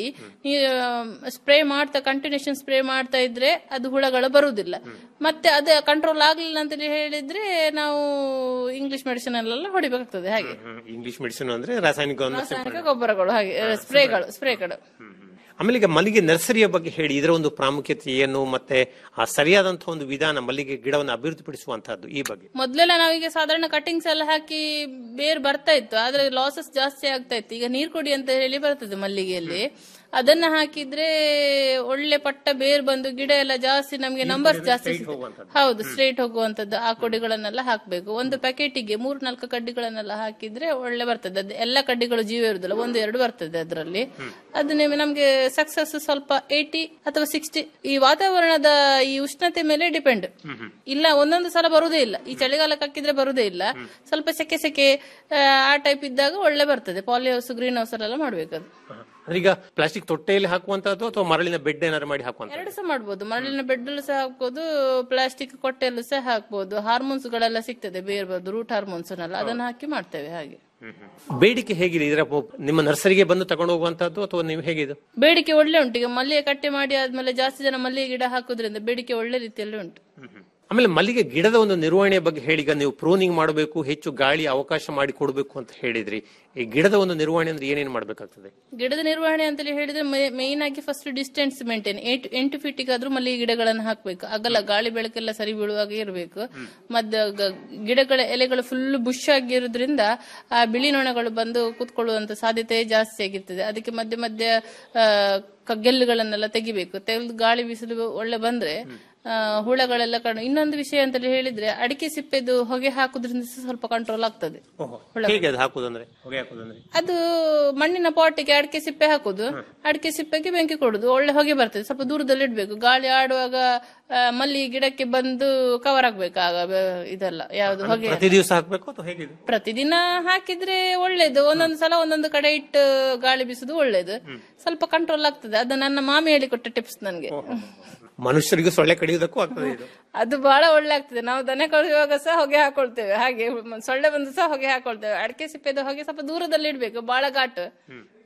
ಸ್ಪ್ರೇ ಮಾಡ್ತಾ ಕಂಟಿನ್ಯೂಷನ್ ಸ್ಪ್ರೇ ಮಾಡ್ತಾ ಇದ್ರೆ ಅದು ಹುಳಗಳು ಬರುವುದಿಲ್ಲ ಮತ್ತೆ ಅದು ಕಂಟ್ರೋಲ್ ಆಗ್ಲಿಲ್ಲ ಅಂತ ಹೇಳಿದ್ರೆ ನಾವು ಇಂಗ್ಲಿಷ್ ಮೆಡಿಸಿನ್ ಎಲ್ಲ ಹೊಡಿಬೇಕಾಗ್ತದೆ ಹಾಗೆ ಇಂಗ್ಲಿಷ್ ಮೆಡಿಸಿನ್ ಅಂದ್ರೆ ರಾಸಾಯನಿಕವನ್ನು ರಾಸಾಯನಿಕ ಗೊಬ್ಬರಗಳು ಹಾಗೆ ಸ್ಪ್ರೇಗಳು ಸ್ಪ್ರೇಗಳು ಆಮೇಲೆ ಈಗ ಮಲ್ಲಿಗೆ ನರ್ಸರಿಯ ಬಗ್ಗೆ ಹೇಳಿ ಇದರ ಒಂದು ಪ್ರಾಮುಖ್ಯತೆ ಏನು ಮತ್ತೆ ಆ ಸರಿಯಾದಂತಹ ಒಂದು ವಿಧಾನ ಮಲ್ಲಿಗೆ ಗಿಡವನ್ನು ಅಭಿವೃದ್ಧಿಪಡಿಸುವಂತಹದ್ದು ಈ ಬಗ್ಗೆ ಮೊದ್ಲೆಲ್ಲ ನಾವೀಗ ಸಾಧಾರಣ ಕಟಿಂಗ್ಸ್ ಎಲ್ಲ ಹಾಕಿ ಬೇರ್ ಬರ್ತಾ ಇತ್ತು ಆದ್ರೆ ಲಾಸಸ್ ಜಾಸ್ತಿ ಆಗ್ತಾ ಇತ್ತು ಈಗ ನೀರ್ ಕೊಡಿ ಅಂತ ಹೇಳಿ ಬರ್ತದೆ ಮಲ್ಲಿಗೆಯಲ್ಲಿ ಅದನ್ನ ಹಾಕಿದ್ರೆ ಒಳ್ಳೆ ಪಟ್ಟ ಬೇರ್ ಬಂದು ಗಿಡ ಎಲ್ಲ ಜಾಸ್ತಿ ನಮ್ಗೆ ನಂಬರ್ಸ್ ಜಾಸ್ತಿ ಸಿಗ್ತದೆ. ಹೌದು ಸ್ಟ್ರೈಟ್ ಹೋಗುವಂತದ್ದು ಆ ಕೊಡಿಗಳನ್ನೆಲ್ಲ ಹಾಕ್ಬೇಕು ಒಂದು ಪ್ಯಾಕೆಟಿಗೆ ಮೂರ್ ನಾಲ್ಕು ಕಡ್ಡಿಗಳನ್ನೆಲ್ಲ ಹಾಕಿದ್ರೆ ಒಳ್ಳೆ ಬರ್ತದೆ ಅದು ಎಲ್ಲ ಕಡ್ಡಿಗಳು ಜೀವ ಇರುದಿಲ್ಲ ಒಂದು ಎರಡು ಬರ್ತದೆ ಅದರಲ್ಲಿ ಅದು ನಿಮ್- ನಮ್ಗೆ ಸಕ್ಸಸ್ ಸ್ವಲ್ಪ ಏಯ್ಟಿ ಅಥವಾ ಸಿಕ್ಸ್ಟಿ ಈ ವಾತಾವರಣದ ಈ ಉಷ್ಣತೆ ಮೇಲೆ ಡಿಪೆಂಡ್ ಇಲ್ಲ ಒಂದೊಂದು ಸಲ ಬರುದೇ ಇಲ್ಲ ಈ ಚಳಿಗಾಲಕ್ಕೆ ಹಾಕಿದ್ರೆ ಬರುದೇ ಇಲ್ಲ ಸ್ವಲ್ಪ ಸೆಕೆ ಸೆಕೆ ಆ, ಆ ಟೈಪ್ ಇದ್ದಾಗ ಒಳ್ಳೆ ಬರ್ತದೆ ಪಾಲಿ ಹೌಸ್ ಗ್ರೀನ್ ಹೌಸ್ ಅಲ್ಲೆಲ್ಲ ಮಾಡ್ಬೇಕು ಅದು ಅಂದ್ರೆ ಈಗ ಪ್ಲಾಸ್ಟಿಕ್ ತೊಟ್ಟೆಯಲ್ಲಿ ಹಾಕುವಂತಹದ್ದು ಅಥವಾ ಮರಳಿನ ಬೆಡ್ ಏನಾದ್ರು ಮಾಡಿ ಹಾಕುವಂತ ಎರಡು ಸಹ ಮಾಡ್ಬೋದು ಮರಳಿನ ಬೆಡ್ ಸಹ ಹಾಕ್ಬೋದು ಪ್ಲಾಸ್ಟಿಕ್ ಕೊಟ್ಟೆಲ್ಲೂ ಸಹ ಹಾಕ್ಬೋದು ಹಾರ್ಮೋನ್ಸ್ ಗಳೆಲ್ಲ ಸಿಗ್ತದೆ ಬೇರೆ ಬರ್ದು ರೂಟ್ ಹಾರ್ಮೋನ್ಸ್ ಅನ್ನಲ್ಲ ಅದನ್ನ ಹಾಕಿ ಮಾಡ್ತೇವೆ ಹಾಗೆ ಬೇಡಿಕೆ ಹೇಗಿದೆ ಇದರ ಪ- ನಿಮ್ಮ ನರ್ಸರಿಗೆ ಬಂದು ತಗೊಂಡು ಹೋಗುವಂತಹದ್ದು ಅಥವಾ ನೀವು ಹೇಗಿದೆ ಬೇಡಿಕೆ ಒಳ್ಳೆ ಉಂಟು ಈಗ ಮಲ್ಲಿಗೆ ಕಟ್ಟೆ ಮಾಡಿ ಆದ್ಮೇಲೆ ಜಾಸ್ತಿ ಜನ ಮಲ್ಲಿಗೆ ಗಿಡ ಹಾಕುದ್ರಿಂದ ಬೇಡಿಕೆ ಒಳ್ಳೆ ರೀತಿಯಲ್ಲಿ ಉಂಟು ಆಮೇಲೆ ಮಲ್ಲಿಗೆ ಗಿಡದ ಒಂದು ನಿರ್ವಹಣೆಯ ಬಗ್ಗೆ ಹೇಳಿ ಈಗ ನೀವು ಪ್ರೂನಿಂಗ್ ಮಾಡಬೇಕು ಹೆಚ್ಚು ಗಾಳಿ ಅವಕಾಶ ಮಾಡಿ ಕೊಡಬೇಕು ಅಂತ ಹೇಳಿದ್ರಿ ಈ ಗಿಡದ ಒಂದು ನಿರ್ವಹಣೆ ಅಂದ್ರೆ ಏನೇನು ಮಾಡಬೇಕಾಗ್ತದೆ ಗಿಡದ ನಿರ್ವಹಣೆ ಅಂತ ಹೇಳಿದ್ರೆ ಮೇನ್ ಆಗಿ ಫಸ್ಟ್ ಡಿಸ್ಟೆನ್ಸ್ ಮೇಂಟೈನ್ ಎಂಟು ಫೀಟಿಗಾದ್ರೂ ಮಲ್ಲಿಗೆ ಗಿಡಗಳನ್ನು ಹಾಕ್ಬೇಕು ಅಗಲ ಗಾಳಿ ಬೆಳಕೆಲ್ಲ ಸರಿ ಬೀಳುವಾಗ ಇರಬೇಕು ಮಧ್ಯ ಗ- ಗಿಡಗಳ ಎಲೆಗಳು ಫುಲ್ ಬುಷ್ ಆಗಿರೋದ್ರಿಂದ ಆ ಬಿಳಿ ನೊಣಗಳು ಬಂದು ಕೂತ್ಕೊಳ್ಳುವಂತ ಸಾಧ್ಯತೆ ಜಾಸ್ತಿ ಆಗಿರ್ತದೆ ಅದಕ್ಕೆ ಮಧ್ಯೆ ಮಧ್ಯೆ ಆ, ಕ- ಗೆಲ್ಲುಗಳನ್ನೆಲ್ಲ ತೆಗಿಬೇಕು ತೆಗೆದು ಗಾಳಿ ಬಿಸಿಲು ಒಳ್ಳೆ ಬಂದ್ರೆ ಆ, ಹುಳಗಳೆಲ್ಲ ಕಡಿಮೆ ಇನ್ನೊಂದು ವಿಷಯ ಅಂತ ಹೇಳಿದ್ರೆ ಅಡಿಕೆ ಸಿಪ್ಪೆದು ಹೊಗೆ ಹಾಕುದ್ರಿಂದ ಸಹ ಸ್ವಲ್ಪ ಕಂಟ್ರೋಲ್ ಆಗ್ತದೆ ಹೇಗೆ ಅದು ಹಾಕುದಂದ್ರೆ ಹೊಗೆ ಹಾಕುದಂದ್ರೆ ಅದು ಮಣ್ಣಿನ ಪಾಟಿಗೆ ಅಡಿಕೆ ಸಿಪ್ಪೆ ಹಾಕುದು ಅಡಿಕೆ ಸಿಪ್ಪೆಗೆ ಬೆಂಕಿ ಕೊಡುದು ಒಳ್ಳೆ ಹೊಗೆ ಬರ್ತದೆ ಸ್ವಲ್ಪ ದೂರದಲ್ಲಿ ಇಡ್ಬೇಕು ಗಾಳಿ ಆಡುವಾಗ ಆ, ಮಲ್ಲಿ ಗಿಡಕ್ಕೆ ಬಂದು ಕವರ್ ಆಗ್ಬೇಕು ಆಗ ಬ- ಇದೆಲ್ಲ ಯಾವ್ದು ಹೊಗೆ ಪ್ರತಿ ದಿವಸ ಹಾಕ್ಬೇಕು ಅಥವಾ ಹೇಗೆ ಇದು? ಪ್ರತಿದಿನ ಹಾಕಿದ್ರೆ ಒಳ್ಳೇದು ಒಂದೊಂದು ಸಲ ಒಂದೊಂದು ಕಡೆ ಇಟ್ಟು ಗಾಳಿ ಬೀಸುದು ಒಳ್ಳೇದು ಸ್ವಲ್ಪ ಕಂಟ್ರೋಲ್ ಆಗ್ತದೆ ಅದು ನನ್ನ ಮಾಮಿ ಹೇಳಿಕೊಟ್ಟ ಟಿಪ್ಸ್ ನನ್ಗೆ ಮನುಷ್ಯರಿಗೂ ಸೊಳ್ಳೆ ಕಡಿಯುವುದಕ್ಕೂ ಆಗ್ತದೆ ಇದು ಅದು ಬಹಳ ಒಳ್ಳೆ ಆಗ್ತದೆ ನಾವು ದನ ಕಳೆಯುವಾಗ ಸಹ ಹೊಗೆ ಹಾಕೊಳ್ತೇವೆ ಹಾಗೆ ಮ- ಸೊಳ್ಳೆ ಬಂದು ಸಹ ಹೊಗೆ ಹಾಕೊಳ್ತೇವೆ ಅಡಿಕೆ ಸಿಪ್ಪೆದು ಹೊಗೆ ಸ್ವಲ್ಪ ದೂರದಲ್ಲಿ ಇಡ್ಬೇಕು ಬಹಳ ಘಾಟು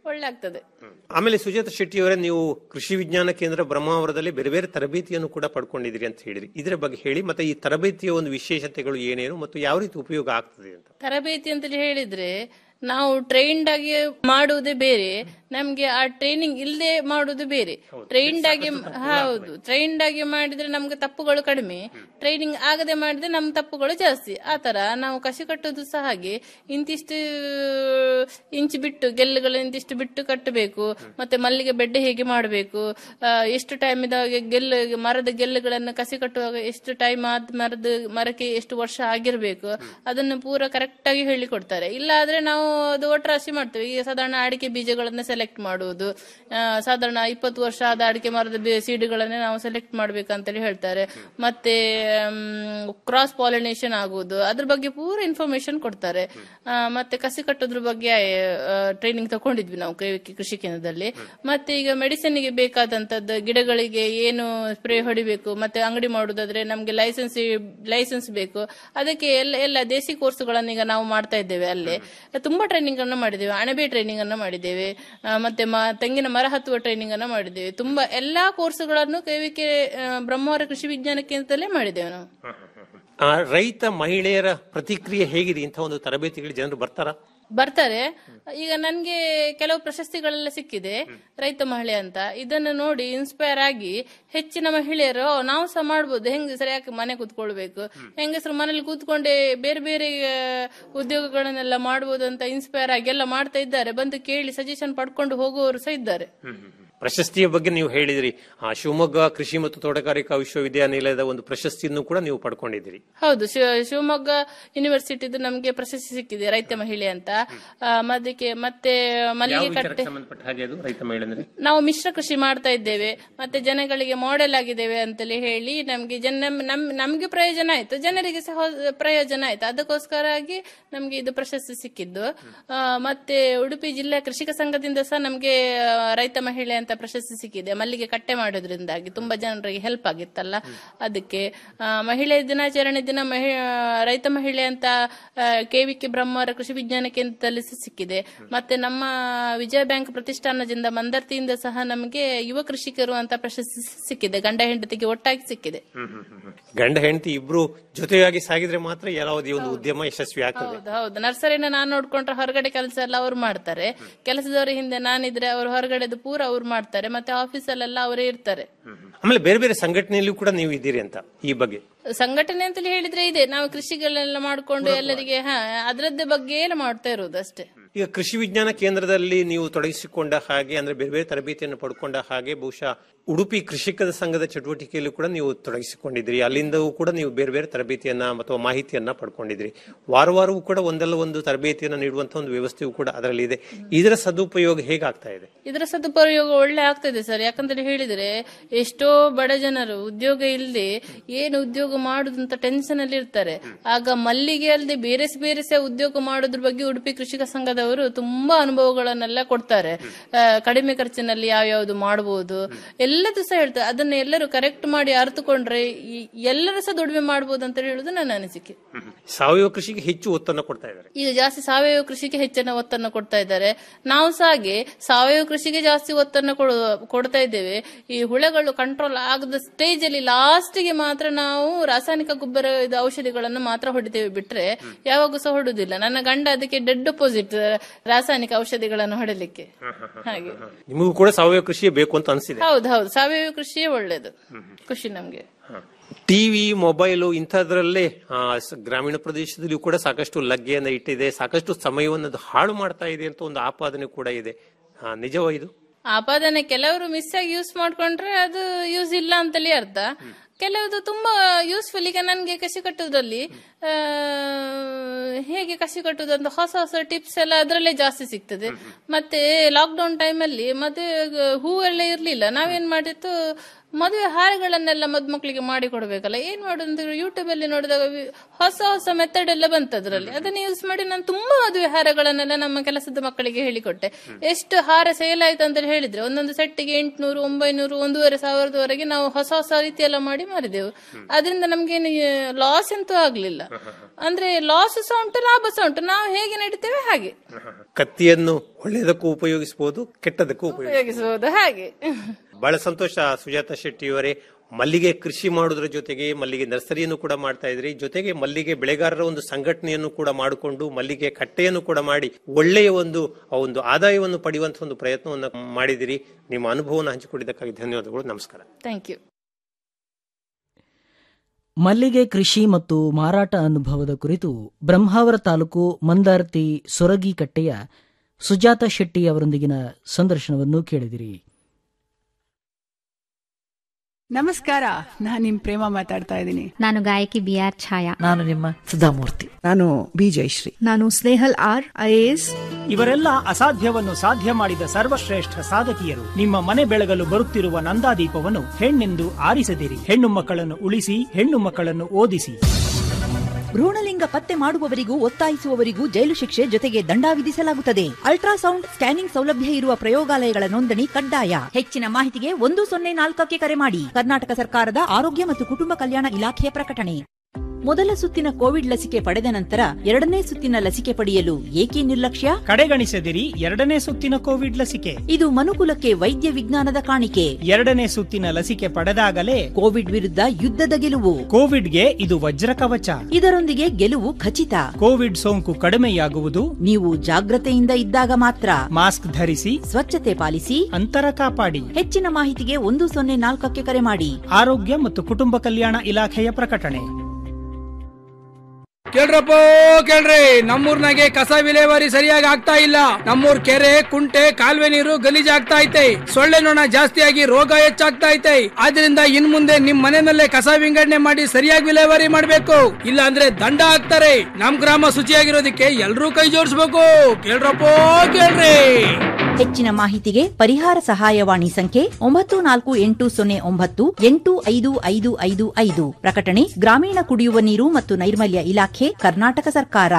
ಒಳ್ಳೆ ಆಗ್ತದೆ ಆಮೇಲೆ ಸುಜಾತ ಶೆಟ್ಟಿ ಅವರೇ ನೀವು ಕೃಷಿ ವಿಜ್ಞಾನ ಕೇಂದ್ರ ಬ್ರಹ್ಮಾವರದಲ್ಲಿ ಬೇರೆ ಬೇರೆ ತರಬೇತಿಯನ್ನು ಕೂಡ ಪಡ್ಕೊಂಡಿದ್ದೀರಿ ಅಂತ ಹೇಳಿದ್ರಿ ಇದರ ಬಗ್ಗೆ ಹೇಳಿ ಮತ್ತೆ ಈ ತರಬೇತಿಯ ಒಂದು ವಿಶೇಷತೆಗಳು ಏನೇನು ಮತ್ತು ಯಾವ ರೀತಿ ಉಪಯೋಗ ಆಗ್ತದೆ ಅಂತ ತರಬೇತಿ ಅಂತ ಹೇಳಿದ್ರೆ ನಾವು ಟ್ರೈನ್ಡ್ ಆಗಿ ಮಾಡುವುದೇ ಬೇರೆ ನಮ್ಗೆ ಆ ಟ್ರೈನಿಂಗ್ ಇಲ್ಲದೆ ಮಾಡುವುದು ಬೇರೆ ಟ್ರೈನ್ಡ್ ಆಗಿ ಹೌದು ಟ್ರೈನ್ಡ್ ಆಗಿ ಮಾಡಿದ್ರೆ ನಮ್ಗೆ ತಪ್ಪುಗಳು ಕಡಿಮೆ ಟ್ರೈನಿಂಗ್ ಆಗದೆ ಮಾಡಿದ್ರೆ ನಮ್ ತಪ್ಪುಗಳು ಜಾಸ್ತಿ ಆ ತರ ನಾವು ಕಸಿ ಕಟ್ಟೋದು ಸಹ ಹಾಗೆ ಇಂತಿಷ್ಟು ಇಂಚ್ ಬಿಟ್ಟು ಗೆಲ್ಲುಗಳು ಇಂತಿಷ್ಟು ಬಿಟ್ಟು ಕಟ್ಟಬೇಕು ಮತ್ತೆ ಮಲ್ಲಿಗೆ ಬೆಡ್ಡೆ ಹೇಗೆ ಮಾಡಬೇಕು ಎಷ್ಟು ಟೈಮ್ ಇದಾಗೆ ಗೆಲ್ಲು ಮರದ ಗೆಲ್ಲುಗಳನ್ನು ಕಸಿ ಕಟ್ಟುವಾಗ ಎಷ್ಟು ಟೈಮ್ ಆದ ಮರದ ಮರಕ್ಕೆ ಎಷ್ಟು ವರ್ಷ ಆಗಿರ್ಬೇಕು ಅದನ್ನು ಪೂರ ಕರೆಕ್ಟ್ ಆಗಿ ಹೇಳಿಕೊಡ್ತಾರೆ ಇಲ್ಲ ಆದ್ರೆ ನಾವು ಅದು ಒಟ್ಟರಾಶಿ ಮಾಡ್ತೇವೆ ಈಗ ಸಾಧಾರಣ ಅಡಿಕೆ ಬೀಜಗಳನ್ನ ಸೆಲೆಕ್ಟ್ ಮಾಡುವುದು ಆ, ಸಾಧಾರಣ ಇಪ್ಪತ್ತು ವರ್ಷ ಆದ ಅಡಿಕೆ ಮರದ ಬೀ- ಸೀಡುಗಳನ್ನೇ ನಾವು ಸೆಲೆಕ್ಟ್ ಮಾಡ್ಬೇಕಂತೇಳಿ ಹೇಳ್ತಾರೆ ಮತ್ತೆ ಕ್ರಾಸ್ ಪಾಲಿನೇಷನ್ ಆಗುವುದು ಅದ್ರ ಬಗ್ಗೆ ಪೂರ ಇನ್ಫಾರ್ಮೇಶನ್ ಕೊಡ್ತಾರೆ ಆ, ಮತ್ತೆ ಕಸಿ ಕಟ್ಟೋದ್ರ ಬಗ್ಗೆ ಟ್ರೈನಿಂಗ್ ತಗೊಂಡಿದ್ವಿ ನಾವು ಕೆ- ಕೃಷಿ ಕೇಂದ್ರದಲ್ಲಿ ಮತ್ತೆ ಈಗ ಮೆಡಿಸಿನ್ ಗೆ ಬೇಕಾದಂತದ್ದು ಗಿಡಗಳಿಗೆ ಏನು ಸ್ಪ್ರೇ ಹೊಡಿಬೇಕು ಮತ್ತೆ ಅಂಗಡಿ ಮಾಡುದಾದ್ರೆ ನಮ್ಗೆ ಲೈಸೆನ್ಸ್ ಲೈಸೆನ್ಸ್ ಬೇಕು ಅದಕ್ಕೆ ಎಲ್ಲ ಎಲ್ಲ ದೇಸಿ ಕೋರ್ಸ್ಗಳನ್ನ ಈಗ ನಾವು ಮಾಡ್ತಾ ಇದ್ದೇವೆ ಅಲ್ಲೇ ತುಂಬಾ ಟ್ರೈನಿಂಗ್ ಅನ್ನ ಮಾಡಿದ್ದೇವೆ ಅಣಬೆ ಟ್ರೈನಿಂಗ್ ಅನ್ನ ಮಾಡಿದ್ದೇವೆ ಆ, ಮತ್ತೆ ಮ- ತೆಂಗಿನ ಮರ ಹತ್ತುವ ಟ್ರೈನಿಂಗ್ ಅನ್ನ ಮಾಡಿದ್ದೇವೆ ತುಂಬಾ ಎಲ್ಲಾ ಕೋರ್ಸ್ಗಳನ್ನು ಕೆವಿಕೆ ಬ್ರಹ್ಮವರ ಕೃಷಿ ವಿಜ್ಞಾನ ಕೇಂದ್ರದಲ್ಲೇ ಮಾಡಿದ್ದೇವೆ ನಾವು ಆ, ರೈತ ಮಹಿಳೆಯರ ಪ್ರತಿಕ್ರಿಯೆ ಹೇಗಿದೆ ಇಂಥ ಒಂದು ತರಬೇತಿಗಳಿಗೆ ಜನರು ಬರ್ತಾರಾ ಬರ್ತಾರೆ ಈಗ ನನ್ಗೆ ಕೆಲವು ಪ್ರಶಸ್ತಿಗಳೆಲ್ಲ ಸಿಕ್ಕಿದೆ ರೈತ ಮಹಿಳೆ ಅಂತ ಇದನ್ನು ನೋಡಿ ಇನ್ಸ್ಪೈರ್ ಆಗಿ ಹೆಚ್ಚಿನ ಮಹಿಳೆಯರು "ಓ, ನಾವು ಸಹ ಮಾಡ್ಬೋದು ಹೆಂಗಸರು ಯಾಕೆ ಮನೆ ಕೂತ್ಕೊಳ್ಬೇಕು ಹೆಂಗಸರು ಮನೇಲಿ ಕೂತ್ಕೊಂಡೆ ಬೇರೆ ಬೇರೆ ಆ, ಉದ್ಯೋಗಗಳನ್ನೆಲ್ಲ ಮಾಡ್ಬೋದು ಅಂತ ಇನ್ಸ್ಪೈರ್ ಆಗಿ ಎಲ್ಲ ಮಾಡ್ತಾ ಇದ್ದಾರೆ ಬಂದು ಕೇಳಿ ಸಜೆಷನ್ ಪಡ್ಕೊಂಡು ಹೋಗುವವರು ಸಹ ಇದ್ದಾರೆ ಪ್ರಶಸ್ತಿಯ ಬಗ್ಗೆ ನೀವು ಹೇಳಿದಿರಿ ಆ, ಶಿವಮೊಗ್ಗ ಕೃಷಿ ಮತ್ತು ತೋಟಗಾರಿಕಾ ವಿಶ್ವವಿದ್ಯಾನಿಲಯದ ಒಂದು ಪ್ರಶಸ್ತಿಯನ್ನು ಕೂಡ ನೀವು ಪಡ್ಕೊಂಡಿದ್ದೀರಿ ಹೌದು ಶಿವ- ಶಿವಮೊಗ್ಗ ಯೂನಿವರ್ಸಿಟಿದು ನಮ್ಗೆ ಪ್ರಶಸ್ತಿ ಸಿಕ್ಕಿದೆ ರೈತ ಮಹಿಳೆ ಅಂತ ಆ, ಮದಕ್ಕೆ ಮತ್ತೆ ಯಾವ ಮಲ್ಲಿಗೆ ವಿಚಾರಕ್ಕೆ ಕಟ್ಟೆ ಸಂಬಂಧಪಟ್ಟ ಹಾಗೆ ಅದು ರೈತ ಮಹಿಳೆ ಅಂದ್ರೆ ನಾವು ಮಿಶ್ರ ಕೃಷಿ ಮಾಡ್ತಾ ಇದ್ದೇವೆ ಮತ್ತೆ ಜನಗಳಿಗೆ ಮಾಡೆಲ್ ಆಗಿದ್ದೇವೆ ಅಂತಲೇ ಹೇಳಿ ನಮ್ಗೆ ಜನ ನಮ್- ನಮ್- ನಮ್ಗೆ ಪ್ರಯೋಜನ ಆಯ್ತು ಜನರಿಗೆ ಸಹ ಹೊ- ಪ್ರಯೋಜನ ಆಯ್ತು ಅದಕ್ಕೋಸ್ಕರವಾಗಿ ನಮ್ಗೆ ಇದು ಪ್ರಶಸ್ತಿ ಸಿಕ್ಕಿದ್ದು ಆ, ಮತ್ತೆ ಉಡುಪಿ ಜಿಲ್ಲಾ ಕೃಷಿಕ ಸಂಘದಿಂದ ಸಹ ನಮ್ಗೆ ಆ, ರೈತ ಮಹಿಳೆ ಅಂತ ಪ್ರಶಸ್ತಿ ಸಿಕ್ಕಿದೆ ಮಲ್ಲಿಗೆ ಕಟ್ಟೆ ಮಾಡೋದ್ರಿಂದಾಗಿ ತುಂಬಾ ಜನರಿಗೆ ಹೆಲ್ಪ್ ಆಗಿತ್ತಲ್ಲ ಅದಕ್ಕೆ ಆ, ಮಹಿಳೆ ದಿನಾಚರಣೆ ದಿನ ಮಹಿ ರೈತ ಮಹಿಳೆ ಅಂತ ಕೆವಿಕೆ ಬ್ರಹ್ಮವರ ಕೃಷಿ ವಿಜ್ಞಾನ ಕೇಂದ್ರದಲ್ಲಿ ಸಹ ಸಿಕ್ಕಿದೆ ಮತ್ತೆ ನಮ್ಮ ವಿಜಯ ಬ್ಯಾಂಕ್ ಪ್ರತಿಷ್ಠಾನದಿಂದ ಮಂದರ್ತಿಯಿಂದ ಸಹ ನಮಗೆ ಯುವ ಕೃಷಿಕರು ಅಂತ ಪ್ರಶಸ್ತಿ ಸಿಕ್ಕಿದೆ ಗಂಡ ಹೆಂಡತಿಗೆ ಒಟ್ಟಾಗಿ ಸಿಕ್ಕಿದೆ ಗಂಡ ಹೆಂಡತಿ ಇಬ್ರು ಜೊತೆಯಾಗಿ ಸಾಗಿದ್ರೆ ಮಾತ್ರ ಯಾವುದೇ ಒಂದು ಉದ್ಯಮ ಯಶಸ್ವಿ ಆಗ್ತದೆ ಹೌದು ಹೌದು ನರ್ಸರಿನ ನಾನು ನೋಡ್ಕೊಂಡ್ರೆ ಹೊರಗಡೆ ಕೆಲಸ ಎಲ್ಲ ಅವ್ರು ಮಾಡ್ತಾರೆ ಕೆಲಸದವರ ಹಿಂದೆ ನಾನಿದ್ರೆ ಅವ್ರು ಹೊರಗಡೆದು ಪೂರ ಅವ್ರು ಮಾಡ್ತಾರೆ ಮತ್ತೆ ಆಫೀಸಲ್ಲೆಲ್ಲ ಅವರೇ ಇರ್ತಾರೆ ಆಮೇಲೆ ಬೇರೆ ಬೇರೆ ಸಂಘಟನೆಯಲ್ಲೂ ಕೂಡ ನೀವು ಇದ್ದೀರಿ ಅಂತ ಈ ಬಗ್ಗೆ ಸಂಘಟನೆ ಅಂತಲೇ ಹೇಳಿದ್ರೆ ಇದೆ ನಾವು ಕೃಷಿಗಳೆಲ್ಲ ಮಾಡ್ಕೊಂಡು ಎಲ್ಲರಿಗೆ ಹಾ ಅದ್ರದ್ದೇ ಬಗ್ಗೆ ಎಲ್ಲ ಮಾಡ್ತಾ ಇರೋದು ಅಷ್ಟೇ ಈಗ ಕೃಷಿ ವಿಜ್ಞಾನ ಕೇಂದ್ರದಲ್ಲಿ ನೀವು ತೊಡಗಿಸಿಕೊಂಡ ಹಾಗೆ ಅಂದ್ರೆ ಬೇರೆ ಬೇರೆ ತರಬೇತಿಯನ್ನು ಪಡ್ಕೊಂಡ ಹಾಗೆ ಬಹುಶಃ ಉಡುಪಿ ಕೃಷಿಕರ ಸಂಘದ ಚಟುವಟಿಕೆಯಲ್ಲೂ ಕೂಡ ನೀವು ತೊಡಗಿಸಿಕೊಂಡಿದ್ರಿ ಅಲ್ಲಿಂದವೂ ಕೂಡ ನೀವು ಬೇರೆ ಬೇರೆ ತರಬೇತಿಯನ್ನ ಅಥವಾ ಮಾಹಿತಿಯನ್ನ ಪಡ್ಕೊಂಡಿದ್ರಿ ವಾರ ವಾರವೂ ಕೂಡ ಒಂದಲ್ಲ ಒಂದು ತರಬೇತಿಯನ್ನ ನೀಡುವಂತಹ ಒಂದು ವ್ಯವಸ್ಥೆಯೂ ಕೂಡ ಅದರಲ್ಲಿ ಇದೆ ಇದರ ಸದುಪಯೋಗ ಹೇಗಾಗ್ತಾ ಇದೆ ಇದರ ಸದುಪಯೋಗ ಒಳ್ಳೆ ಆಗ್ತದೆ ಸರ್ ಯಾಕಂತ ಹೇಳಿದ್ರೆ ಎಷ್ಟೋ ಬಡ ಜನರು ಉದ್ಯೋಗ ಇಲ್ಲದೆ ಏನು ಉದ್ಯೋಗ ಮಾಡುದು ಅಂತ ಟೆನ್ಷನ್ ಅಲ್ಲಿ ಇರ್ತಾರೆ ಆಗ ಮಲ್ಲಿಗೆ ಅಲ್ಲದೆ ಬೇರೆ ಸ- ಬೇರೆ ಸಹ ಉದ್ಯೋಗ ಮಾಡೋದ್ರ ಬಗ್ಗೆ ಉಡುಪಿ ಕೃಷಿಕ ಸಂಘದವರು ತುಂಬಾ ಅನುಭವಗಳನ್ನೆಲ್ಲ ಕೊಡ್ತಾರೆ ಆ, ಕಡಿಮೆ ಖರ್ಚಿನಲ್ಲಿ ಯಾವ್ಯಾವ್ದು ಮಾಡಬಹುದು ಎಲ್ಲದೂ ಸಹ ಹೇಳ್ತಾರೆ ಅದನ್ನ ಎಲ್ಲರೂ ಕರೆಕ್ಟ್ ಮಾಡಿ ಅರ್ಥಕೊಂಡ್ರೆ ಈ- ಎಲ್ಲರೂ ಸಹ ದುಡಿಮೆ ಮಾಡಬಹುದು ಅಂತ ಹೇಳುದು ನನ್ನ ಅನಿಸಿಕೆ ಸಾವಯವ ಕೃಷಿಗೆ ಹೆಚ್ಚು ಒತ್ತನ್ನು ಕೊಡ್ತಾ ಇದ್ದಾರೆ ಈಗ ಜಾಸ್ತಿ ಸಾವಯವ ಕೃಷಿಗೆ ಹೆಚ್ಚಿನ ಒತ್ತನ್ನು ಕೊಡ್ತಾ ಇದ್ದಾರೆ ನಾವು ಸಹ ಹಾಗೆ ಸಾವಯವ ಕೃಷಿಗೆ ಜಾಸ್ತಿ ಒತ್ತನ್ನು ಕೊಡು- ಕೊಡ್ತಾ ಇದ್ದೇವೆ ಈ ಹುಳಗಳು ಕಂಟ್ರೋಲ್ ಆಗದ ಸ್ಟೇಜ್ ಅಲ್ಲಿ ಲಾಸ್ಟ್ ಗೆ ಮಾತ್ರ ನಾವು ರಾಸಾಯನಿಕ ಗೊಬ್ಬರ ಇದು ಔಷಧಿಗಳನ್ನು ಮಾತ್ರ ಹೊಡಿತೇವೆ ಬಿಟ್ರೆ ಯಾವಾಗೂ ಸಹ ಹೊಡುದಿಲ್ಲ ನನ್ನ ಗಂಡ ಅದಕ್ಕೆ ಡೆಡ್ ಅಪೋಸಿಟ್ ರಾಸಾಯನಿಕ ಔಷಧಿಗಳನ್ನು ಹೊಡಲಿಕ್ಕೆ ಹಾಗೆ ನಿಮಗೂ ಕೂಡ ಸಾವಯವ ಕೃಷಿಯೇ ಬೇಕು ಅಂತ ಅನಿಸಿದೆ ಹೌದು ಹೌದು ಸಾವಯವ ಕೃಷಿಯೇ ಒಳ್ಳೇದು ಖುಷಿ ನಮ್ಗೆ ಟಿವಿ ಮೊಬೈಲು ಇಂಥದ್ರಲ್ಲೇ ಆ, ಸ- ಗ್ರಾಮೀಣ ಪ್ರದೇಶದಲ್ಲಿಯೂ ಕೂಡ ಸಾಕಷ್ಟು ಲಗ್ಗೆಯನ್ನು ಇಟ್ಟಿದೆ ಸಾಕಷ್ಟು ಸಮಯವನ್ನು ಅದು ಹಾಳು ಮಾಡ್ತಾ ಇದೆ ಅಂತ ಒಂದು ಆಪಾದನೆ ಕೂಡ ಇದೆ ಆ, ನಿಜವಾ ಇದು ಆಪಾದನೆ ಕೆಲವರು ಮಿಸ್ ಆಗಿ ಯೂಸ್ ಮಾಡ್ಕೊಂಡ್ರೆ ಅದು ಯೂಸ್ ಇಲ್ಲ ಅಂತಲೇ ಅರ್ಥ ಕೆಲವುದು ತುಂಬಾ ಯೂಸ್ಫುಲ್ ಈಗ ನನ್ಗೆ ಕಸಿ ಕಟ್ಟುವುದರಲ್ಲಿ ಆ, ಹೇಗೆ ಕಸಿ ಕಟ್ಟುವುದು ಅಂತ ಹೊಸ ಹೊಸ ಟಿಪ್ಸ್ ಎಲ್ಲ ಅದರಲ್ಲೇ ಜಾಸ್ತಿ ಸಿಗ್ತದೆ ಮತ್ತೆ ಲಾಕ್ ಡೌನ್ ಟೈಮಲ್ಲಿ ಮತ್ತೆ ಹೂವೆಲ್ಲ ಇರ್ಲಿಲ್ಲ ನಾವೇನ್ ಮಾಡಿತ್ತು ಮದುವೆ ಹಾರಗಳನ್ನೆಲ್ಲ ಮದುಮಕ್ಕಳಿಗೆ ಮಾಡಿ ಕೊಡ್ಬೇಕಲ್ಲ ಏನ್ ಮಾಡೋದು ಅಂತ ಯೂಟ್ಯೂಬ್ ಅಲ್ಲಿ ನೋಡಿದಾಗ ವಿ- ಹೊಸ ಹೊಸ ಮೆಥಡ್ ಎಲ್ಲ ಬಂತು ಅದ್ರಲ್ಲಿ ಅದನ್ನ ಯೂಸ್ ಮಾಡಿ ನಾನು ತುಂಬಾ ಮದುವೆ ಹಾರಗಳನ್ನೆಲ್ಲ ನಮ್ಮ ಕೆಲಸದ ಮಕ್ಕಳಿಗೆ ಹೇಳಿಕೊಟ್ಟೆ ಎಷ್ಟು ಹಾರ ಸೇಲ್ ಆಯ್ತು ಅಂತ ಹೇಳಿದ್ರೆ ಒಂದೊಂದು ಸೆಟ್ಟಿಗೆ ಎಂಟ್ನೂರು ಒಂಬೈನೂರು ಒಂದೂವರೆ ಸಾವಿರದವರೆಗೆ ನಾವು ಹೊಸ ಹೊಸ ರೀತಿ ಎಲ್ಲ ಮಾಡಿ ಮಾರಿದೆವು ಅದರಿಂದ ನಮ್ಗೇನು ಲಾಸ್ ಅಂತೂ ಆಗ್ಲಿಲ್ಲ ಅಂದ್ರೆ ಲಾಸ್ ಸಹ ಉಂಟು ಲಾಭ ಸಹ ಉಂಟು ನಾವು ಹೇಗೆ ನಡೀತೇವೆ ಹಾಗೆ ಕತ್ತಿಯನ್ನು ಒಳ್ಳೆಯದಕ್ಕೂ ಉಪಯೋಗಿಸಬಹುದು ಕೆಟ್ಟದಕ್ಕೂ ಉಪಯೋಗಿಸಬಹುದು ಉಪಯೋಗಿಸಬಹುದು ಹಾಗೆ ಬಹಳ ಸಂತೋಷ ಸುಜಾತ ಶೆಟ್ಟಿಯವರೇ ಮಲ್ಲಿಗೆ ಕೃಷಿ ಮಾಡುವುದರ ಜೊತೆಗೆ ಮಲ್ಲಿಗೆ ನರ್ಸರಿಯನ್ನು ಕೂಡ ಮಾಡ್ತಾ ಇದ್ರಿ ಜೊತೆಗೆ ಮಲ್ಲಿಗೆ ಬೆಳೆಗಾರರ ಒಂದು ಸಂಘಟನೆಯನ್ನು ಕೂಡ ಮಾಡಿಕೊಂಡು ಮಲ್ಲಿಗೆ ಕಟ್ಟೆಯನ್ನು ಕೂಡ ಮಾಡಿ ಒಳ್ಳೆಯ ಒಂದು ಆ ಒಂದು ಆದಾಯವನ್ನು ಪಡೆಯುವಂತಹ ಒಂದು ಪ್ರಯತ್ನವನ್ನು ಮಾಡಿದಿರಿ ನಿಮ್ಮ ಅನುಭವವನ್ನು ಹಂಚಿಕೊಂಡಿದ್ದಕ್ಕಾಗಿ ಧನ್ಯವಾದಗಳು ನಮಸ್ಕಾರ ಥ್ಯಾಂಕ್ ಯು ಮಲ್ಲಿಗೆ ಕೃಷಿ ಮತ್ತು ಮಾರಾಟ ಅನುಭವದ ಕುರಿತು ಬ್ರಹ್ಮಾವರ ತಾಲೂಕು ಮಂದಾರ್ತಿ ಸೊರಗಿ ಕಟ್ಟೆಯ ಸುಜಾತ ಶೆಟ್ಟಿ ಅವರೊಂದಿಗಿನ ಸಂದರ್ಶನವನ್ನು ಕೇಳಿದಿರಿ ನಮಸ್ಕಾರ ನಾನ್ ನಿಮ್ ಪ್ರೇಮ ಮಾತಾಡ್ತಾ ಇದ್ದೀನಿ ನಾನು ಗಾಯಕಿ ಬಿ ಆರ್ ಛಾಯಾ ನಾನು ನಿಮ್ಮ ಸುಧಾಮೂರ್ತಿ ನಾನು ಬಿ ಜಯಶ್ರೀ ನಾನು ಸ್ನೇಹಲ್ ಆರ್ ಐಎಎಸ್ ಇವರೆಲ್ಲ ಅಸಾಧ್ಯವನ್ನು ಸಾಧ್ಯ ಮಾಡಿದ ಸರ್ವಶ್ರೇಷ್ಠ ಸಾಧಕಿಯರು ನಿಮ್ಮ ಮನೆ ಬೆಳಗಲು ಬರುತ್ತಿರುವ ನಂದಾದೀಪವನ್ನು ಹೆಣ್ಣೆಂದು ಆರಿಸದಿರಿ ಹೆಣ್ಣು ಮಕ್ಕಳನ್ನು ಉಳಿಸಿ ಹೆಣ್ಣು ಮಕ್ಕಳನ್ನು ಓದಿಸಿ ಭ್ರೂಣಲಿಂಗ ಪತ್ತೆ ಮಾಡುವವರಿಗೂ ಒತ್ತಾಯಿಸುವವರಿಗೂ ಜೈಲು ಶಿಕ್ಷೆ ಜೊತೆಗೆ ದಂಡ ವಿಧಿಸಲಾಗುತ್ತದೆ ಅಲ್ಟ್ರಾಸೌಂಡ್ ಸ್ಕ್ಯಾನಿಂಗ್ ಸೌಲಭ್ಯ ಇರುವ ಪ್ರಯೋಗಾಲಯಗಳ ನೋಂದಣಿ ಕಡ್ಡಾಯ ಹೆಚ್ಚಿನ ಮಾಹಿತಿಗೆ ಒಂದು ಸೊನ್ನೆ ನಾಲ್ಕಕ್ಕೆ ಕರೆ ಮಾಡಿ ಕರ್ನಾಟಕ ಸರ್ಕಾರದ ಆರೋಗ್ಯ ಮತ್ತು ಕುಟುಂಬ ಕಲ್ಯಾಣ ಇಲಾಖೆಯ ಪ್ರಕಟಣೆ ಮೊದಲ ಸುತ್ತಿನ ಕೋವಿಡ್ ಲಸಿಕೆ ಪಡೆದ ನಂತರ ಎರಡನೇ ಸುತ್ತಿನ ಲಸಿಕೆ ಪಡೆಯಲು ಏಕೆ ನಿರ್ಲಕ್ಷ್ಯ ಕಡೆಗಣಿಸದಿರಿ ಎರಡನೇ ಸುತ್ತಿನ ಕೋವಿಡ್ ಲಸಿಕೆ ಇದು ಮನುಕುಲಕ್ಕೆ ವೈದ್ಯ ವಿಜ್ಞಾನದ ಕಾಣಿಕೆ ಎರಡನೇ ಸುತ್ತಿನ ಲಸಿಕೆ ಪಡೆದಾಗಲೇ ಕೋವಿಡ್ ವಿರುದ್ಧ ಯುದ್ಧದ ಗೆಲುವು ಕೋವಿಡ್ಗೆ ಇದು ವಜ್ರ ಕವಚ ಇದರೊಂದಿಗೆ ಗೆಲುವು ಖಚಿತ ಕೋವಿಡ್ ಸೋಂಕು ಕಡಿಮೆಯಾಗುವುದು ನೀವು ಜಾಗ್ರತೆಯಿಂದ ಇದ್ದಾಗ ಮಾತ್ರ ಮಾಸ್ಕ್ ಧರಿಸಿ ಸ್ವಚ್ಛತೆ ಪಾಲಿಸಿ ಅಂತರ ಕಾಪಾಡಿ ಹೆಚ್ಚಿನ ಮಾಹಿತಿಗೆ ಒಂದು ಸೊನ್ನೆ ನಾಲ್ಕಕ್ಕೆ ಕರೆ ಮಾಡಿ ಆರೋಗ್ಯ ಮತ್ತು ಕುಟುಂಬ ಕಲ್ಯಾಣ ಇಲಾಖೆಯ ಪ್ರಕಟಣೆ ಕೇಳ್ರಪ್ಪ ಕೇಳ್ರಿ ನಮ್ಮೂರ್ನಾಗೆ ಕಸ ವಿಲೇವಾರಿ ಸರಿಯಾಗಿ ಆಗ್ತಾ ಇಲ್ಲ ನಮ್ಮೂರ್ ಕೆರೆ ಕುಂಟೆ ಕಾಲುವೆ ನೀರು ಗಲೀಜಾಗ್ತಾ ಐತೆ ಸೊಳ್ಳೆ ನೊಣ ಜಾಸ್ತಿಯಾಗಿ ರೋಗ ಹೆಚ್ಚಾಗ್ತಾ ಐತೆ ಆದ್ರಿಂದ ಇನ್ ಮುಂದೆ ನಿಮ್ ಮನೆಯಲ್ಲೇ ಕಸ ವಿಂಗಡಣೆ ಮಾಡಿ ಸರಿಯಾಗಿ ವಿಲೇವಾರಿ ಮಾಡ್ಬೇಕು ಇಲ್ಲ ಅಂದ್ರೆ ದಂಡ ಹಾಕ್ತಾರೆ ನಮ್ ಗ್ರಾಮ ಶುಚಿಯಾಗಿರೋದಕ್ಕೆ ಎಲ್ರೂ ಕೈ ಜೋಡಿಸ್ಬೇಕು ಕೇಳ್ರಪ್ಪ ಕೇಳ್ರಿ ಹೆಚ್ಚಿನ ಮಾಹಿತಿಗೆ ಪರಿಹಾರ ಸಹಾಯವಾಣಿ ಸಂಖ್ಯೆ ಒಂಬತ್ತು ನಾಲ್ಕು ಎಂಟು ಸೊನ್ನೆ ಒಂಬತ್ತು ಎಂಟು ಐದು ಐದು ಐದು ಐದು ಪ್ರಕಟಣೆ ಗ್ರಾಮೀಣ ಕುಡಿಯುವ ನೀರು ಮತ್ತು ನೈರ್ಮಲ್ಯ ಇಲಾಖೆ ಕರ್ನಾಟಕ ಸರ್ಕಾರ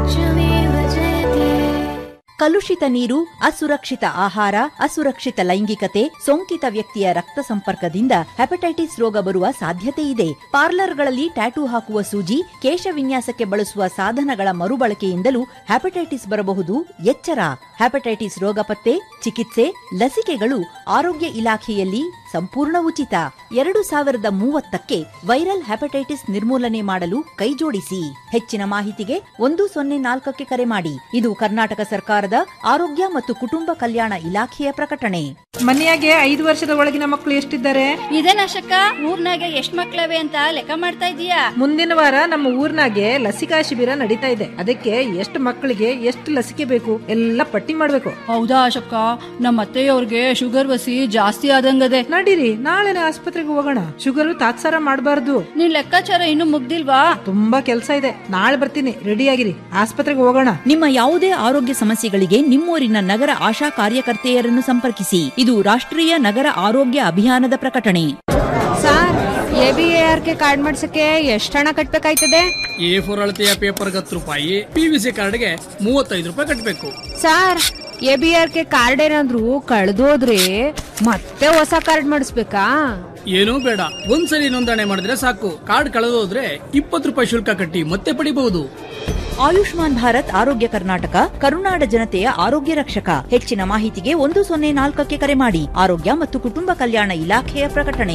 ಕಲುಷಿತ ನೀರು ಅಸುರಕ್ಷಿತ ಆಹಾರ ಅಸುರಕ್ಷಿತ ಲೈಂಗಿಕತೆ ಸೋಂಕಿತ ವ್ಯಕ್ತಿಯ ರಕ್ತ ಸಂಪರ್ಕದಿಂದ ಹೆಪಟೈಟಿಸ್ ರೋಗ ಬರುವ ಸಾಧ್ಯತೆ ಇದೆ ಪಾರ್ಲರ್ಗಳಲ್ಲಿ ಟ್ಯಾಟೂ ಹಾಕುವ ಸೂಜಿ ಕೇಶ ವಿನ್ಯಾಸಕ್ಕೆ ಬಳಸುವ ಸಾಧನಗಳ ಮರುಬಳಕೆಯಿಂದಲೂ ಹೆಪಟೈಟಿಸ್ ಬರಬಹುದು ಎಚ್ಚರ ಹೆಪಟೈಟಿಸ್ ರೋಗ ಪತ್ತೆ ಚಿಕಿತ್ಸೆ ಲಸಿಕೆಗಳು ಆರೋಗ್ಯ ಇಲಾಖೆಯಲ್ಲಿ ಸಂಪೂರ್ಣ ಉಚಿತ ಎರಡು ಸಾವಿರದ ಮೂವತ್ತಕ್ಕೆ ವೈರಲ್ ಹೆಪಟೈಟಿಸ್ ನಿರ್ಮೂಲನೆ ಮಾಡಲು ಕೈಜೋಡಿಸಿ ಹೆಚ್ಚಿನ ಮಾಹಿತಿಗೆ ಒಂದು ಸೊನ್ನೆ ನಾಲ್ಕಕ್ಕೆ ಕರೆ ಮಾಡಿ ಇದು ಕರ್ನಾಟಕ ಸರ್ಕಾರದ ಆರೋಗ್ಯ ಮತ್ತು ಕುಟುಂಬ ಕಲ್ಯಾಣ ಇಲಾಖೆಯ ಪ್ರಕಟಣೆ ಮನೆಯಾಗೆ ಐದು ವರ್ಷದ ಒಳಗಿನ ಮಕ್ಕಳು ಎಷ್ಟಿದ್ದಾರೆ ಇದೇ ನಶಕ ಊರ್ನಾಗ ಎಷ್ಟ್ ಮಕ್ಳವೆ ಅಂತ ಲೆಕ್ಕ ಮಾಡ್ತಾ ಇದೀಯಾ ಮುಂದಿನ ವಾರ ನಮ್ಮ ಊರ್ನಾಗೆ ಲಸಿಕಾ ಶಿಬಿರ ನಡೀತಾ ಇದೆ ಅದಕ್ಕೆ ಎಷ್ಟು ಮಕ್ಕಳಿಗೆ ಎಷ್ಟು ಲಸಿಕೆ ಬೇಕು ಎಲ್ಲ ಪಟ್ಟಿ ಮಾಡ್ಬೇಕು ಹೌದಾ ಅಶಕ್ಕ ನಮ್ಮ ಅತ್ತೆಯವ್ರಿಗೆ ಶುಗರ್ ವಸಿ ಜಾಸ್ತಿ ಆದಂಗದೆ ನಡೀರಿ ನಾಳೆನೆ ಆಸ್ಪತ್ರೆಗೆ ಹೋಗೋಣ ಶುಗರ್ ತಾತ್ಸಾರ ಮಾಡಬಾರ್ದು ನಿನ್ ಲೆಕ್ಕಾಚಾರ ಇನ್ನು ಮುಗ್ದಿಲ್ವಾ ತುಂಬಾ ಕೆಲಸ ಇದೆ ನಾಳೆ ಬರ್ತೀನಿ ರೆಡಿ ಆಗಿರಿ ಆಸ್ಪತ್ರೆಗೆ ಹೋಗೋಣ ನಿಮ್ಮ ಯಾವುದೇ ಆರೋಗ್ಯ ಸಮಸ್ಯೆಗಳಿಗೆ ನಿಮ್ಮೂರಿನ ನಗರ ಆಶಾ ಕಾರ್ಯಕರ್ತೆಯರನ್ನು ಸಂಪರ್ಕಿಸಿ ಇದು ರಾಷ್ಟ್ರೀಯ ನಗರ ಆರೋಗ್ಯ ಅಭಿಯಾನದ ಪ್ರಕಟಣೆ sir A B R K card ಮಾಡ್ಸಕ್ಕೆ ಎಷ್ಟು ಹಣ ಕಟ್ಬೇಕಾಯ್ತದೆ ಎ ಫೋರ್ ಅಳತೆಯ ಪೇಪರ್ಗೆ ಹತ್ತು ರೂಪಾಯಿ ಪಿ ವಿ ಸಿ ಕಾರ್ಡ್ಗೆ ಮೂವತ್ತೈದು ರೂಪಾಯಿ ಕಟ್ಟಬೇಕು sir A B R K card ಏನಾದ್ರು ಕಳ್ದೋದ್ರೆ ಮತ್ತೆ ಹೊಸ ಕಾರ್ಡ್ ಮಾಡಿಸ್ಬೇಕಾ ಏನೂ ಬೇಡ ಒಂದ್ಸಲಿ ನೋಂದಣಿ ಮಾಡಿದ್ರೆ ಸಾಕು ಕಾರ್ಡ್ ಕಳೆದೋದ್ರೆ ಇಪ್ಪತ್ತು ರೂಪಾಯಿ ಶುಲ್ಕ ಕಟ್ಟಿ ಮತ್ತೆ ಪಡಿಬಹುದು ಆಯುಷ್ಮಾನ್ ಭಾರತ್ ಆರೋಗ್ಯ ಕರ್ನಾಟಕ ಕರುನಾಡ ಜನತೆಯ ಆರೋಗ್ಯ ರಕ್ಷಕ ಹೆಚ್ಚಿನ ಮಾಹಿತಿಗೆ ಒಂದು ಸೊನ್ನೆ ನಾಲ್ಕಕ್ಕೆ ಕರೆ ಮಾಡಿ ಆರೋಗ್ಯ ಮತ್ತು ಕುಟುಂಬ ಕಲ್ಯಾಣ ಇಲಾಖೆಯ ಪ್ರಕಟಣೆ